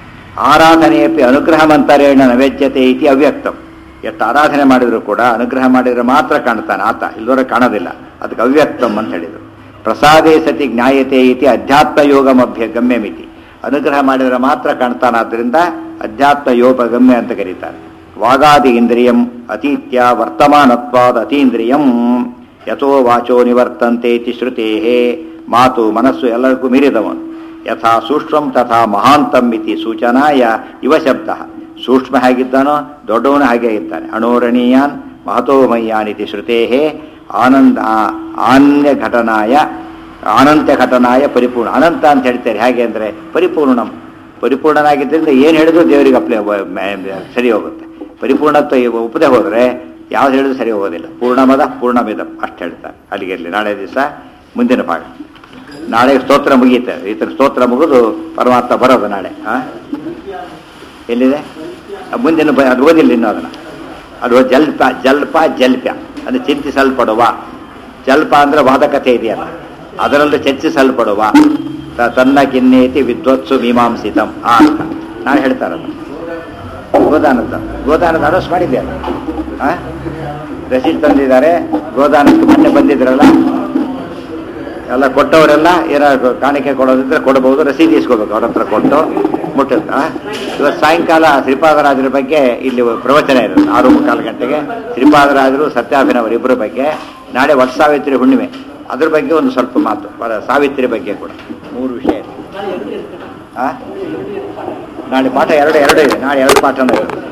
ಆರಾಧನೆಯಪಿ ಅನುಗ್ರಹ ಮಂತರೇಣ ನೈವೇದ್ಯತೆ ಇತಿ ಅವ್ಯಕ್ತಂ ಎಷ್ಟು ಆರಾಧನೆ ಮಾಡಿದ್ರು ಕೂಡ ಅನುಗ್ರಹ ಮಾಡಿದ್ರೆ ಮಾತ್ರ ಕಾಣ್ತಾನೆ ಆತ ಇಲ್ಲದವರೆ ಕಾಣೋದಿಲ್ಲ ಅದಕ್ಕೆ ಅವ್ಯಕ್ತಂ ಅಂತ ಹೇಳಿದರು ಪ್ರಸಾದೇ ಸತಿ ಜ್ಞಾಯತೆ ಇತಿ ಅಧ್ಯಾತ್ಮ ಯೋಗಮಭ್ಯ ಗಮ್ಯಮಿತಿ ಅನುಗ್ರಹ ಮಾಡಿದ್ರೆ ಮಾತ್ರ ಕಾಣ್ತಾನಾದ್ರಿಂದ ಅಧ್ಯಾತ್ಮ ಯೋಗ ಗಮ್ಯ ಅಂತ ಕರೀತಾರೆ ವಾಗಾದಿ ಇಂದ್ರಿಯಂ ಅತೀತ್ಯ ವರ್ತಮಾನತ್ವಾದ ಅತೀಂದ್ರಿಯಂ ಯಥೋ ವಾಚೋ ನಿವರ್ತಂತೆ ಇತಿ ಶ್ರುತೇಹೇ ಮಾತು ಮನಸ್ಸು ಎಲ್ಲರಿಗೂ ಮೀರಿದವನು ಯಥಾ ಸೂಕ್ಷ್ಮಂ ತಥಾ ಮಹಾಂತಂ ಇತಿ ಸೂಚನಾಯ ಇವ ಶಬ್ದ ಸೂಕ್ಷ್ಮ ಹೇಗಿದ್ದಾನೋ ದೊಡ್ಡವನು ಹಾಗೆ ಇದ್ದಾನೆ ಅಣೋರಣೀಯಾನ್ ಮಹತೋಮಯ್ಯಾನ್ ಇತಿ ಶ್ರುತೇಹೇ ಆನಂದ ಆ- ಆನ್ಯ ಘಟನಾಯ ಅನಂತ್ಯ ಘಟನಾಯ ಪರಿಪೂರ್ಣ ಅನಂತ ಅಂತ ಹೇಳ್ತಾರೆ ಹೇಗೆ ಅಂದರೆ ಪರಿಪೂರ್ಣಂ ಪರಿಪೂರ್ಣನಾಗಿದ್ದರಿಂದ ಏನು ಹೇಳಿದ್ರು ದೇವರಿಗೆ ಅಪ್ಲೈ ಸರಿ ಹೋಗುತ್ತೆ ಪರಿಪೂರ್ಣತ್ವ ಇವ- ಒಪ್ಪದೆ ಹೋದರೆ ಯಾವ್ದು ಹೇಳಿದ್ರು ಸರಿ ಹೋಗೋದಿಲ್ಲ ಪೂರ್ಣಮದ ಪೂರ್ಣಮಿದಂ ಅಷ್ಟು ಹೇಳ್ತಾರೆ ಅಲ್ಲಿಗಿರಲಿ ನಾಳೆ ದಿವಸ ಮುಂದಿನ ಭಾಗ ನಾಳೆ ಸ್ತೋತ್ರ ಮುಗೀತೆ ಈ ಥರ ಸ್ತೋತ್ರ ಮುಗಿದು ಪರಮಾತ್ಮ ಬರೋದು ನಾಳೆ ಆ? ಎಲ್ಲಿದೆ ಆ ಮುಂದಿನ ಬ- ಅದು ಓದಿಲ್ಲ ಇನ್ನೂ ಅದನ್ನು ಅದು ಜಲ್ಪ ಜಲ್ಪ ಜಲ್ಪ್ಯ ಅದು ಚಿಂತಿಸಲ್ಪಡುವ ಜಲ್ಪ ಅಂದ್ರೆ ವಾದಕತೆ ಇದೆಯಲ್ಲ ಅದರಲ್ಲೂ ಚರ್ಚಿಸಲ್ಪಡುವ ತ- ತನ್ನ ಕಿನ್ನೇತಿ ವಿದ್ವತ್ಸು ಮೀಮಾಂಸಿತಂ ಆ ಅರ್ಥ ನಾನು ಹೇಳ್ತಾರಲ್ಲ ಗೋದಾನದ ಗೋದಾನದ ಅನೌನ್ಸ್ ಮಾಡಿದ್ದೆ ಅಲ್ಲ ಆ? ರಸೀದ್ ತಂದಿದ್ದಾರೆ ಗೋದಾನಕ್ಕೆ ಮೊನ್ನೆ ಬಂದಿದ್ರಲ್ಲ ಎಲ್ಲ ಕೊಟ್ಟವರೆಲ್ಲ ಏನಾದ್ರು ಕಾಣಿಕೆ ಕೊಡೋದಿದ್ರೆ ಕೊಡಬಹುದು ರಸೀದಿ ಇಸ್ಕೋಬೇಕು ಅವ್ರ ಹತ್ರ ಕೊಟ್ಟು ಮುಟ್ಟುತ್ತಾ ಇವತ್ತು ಸಾಯಂಕಾಲ ಶ್ರೀಪಾದರಾಜರ ಬಗ್ಗೆ ಇಲ್ಲಿ ಪ್ರವಚನ ಇರುತ್ತೆ ಆರು ಮುಕ್ಕಾಲು ಗಂಟೆಗೆ ಶ್ರೀಪಾದರಾಜರು ಸತ್ಯಾಭಿನವರು ಇಬ್ಬರ ಬಗ್ಗೆ ನಾಳೆ ವಟ್ ಸಾವಿತ್ರಿ ಹುಣ್ಣಿಮೆ ಅದ್ರ ಬಗ್ಗೆ ಒಂದು ಸ್ವಲ್ಪ ಮಾತು ವರ- ಸಾವಿತ್ರಿ ಬಗ್ಗೆ ಕೂಡ ಮೂರು ವಿಷಯ ಇದೆ ಆ? ನಾಳೆ ಪಾಠ ಎರಡು ಎರಡು ಇದೆ ನಾಳೆ ಎರಡು ಪಾಠನೂ ಇದೆ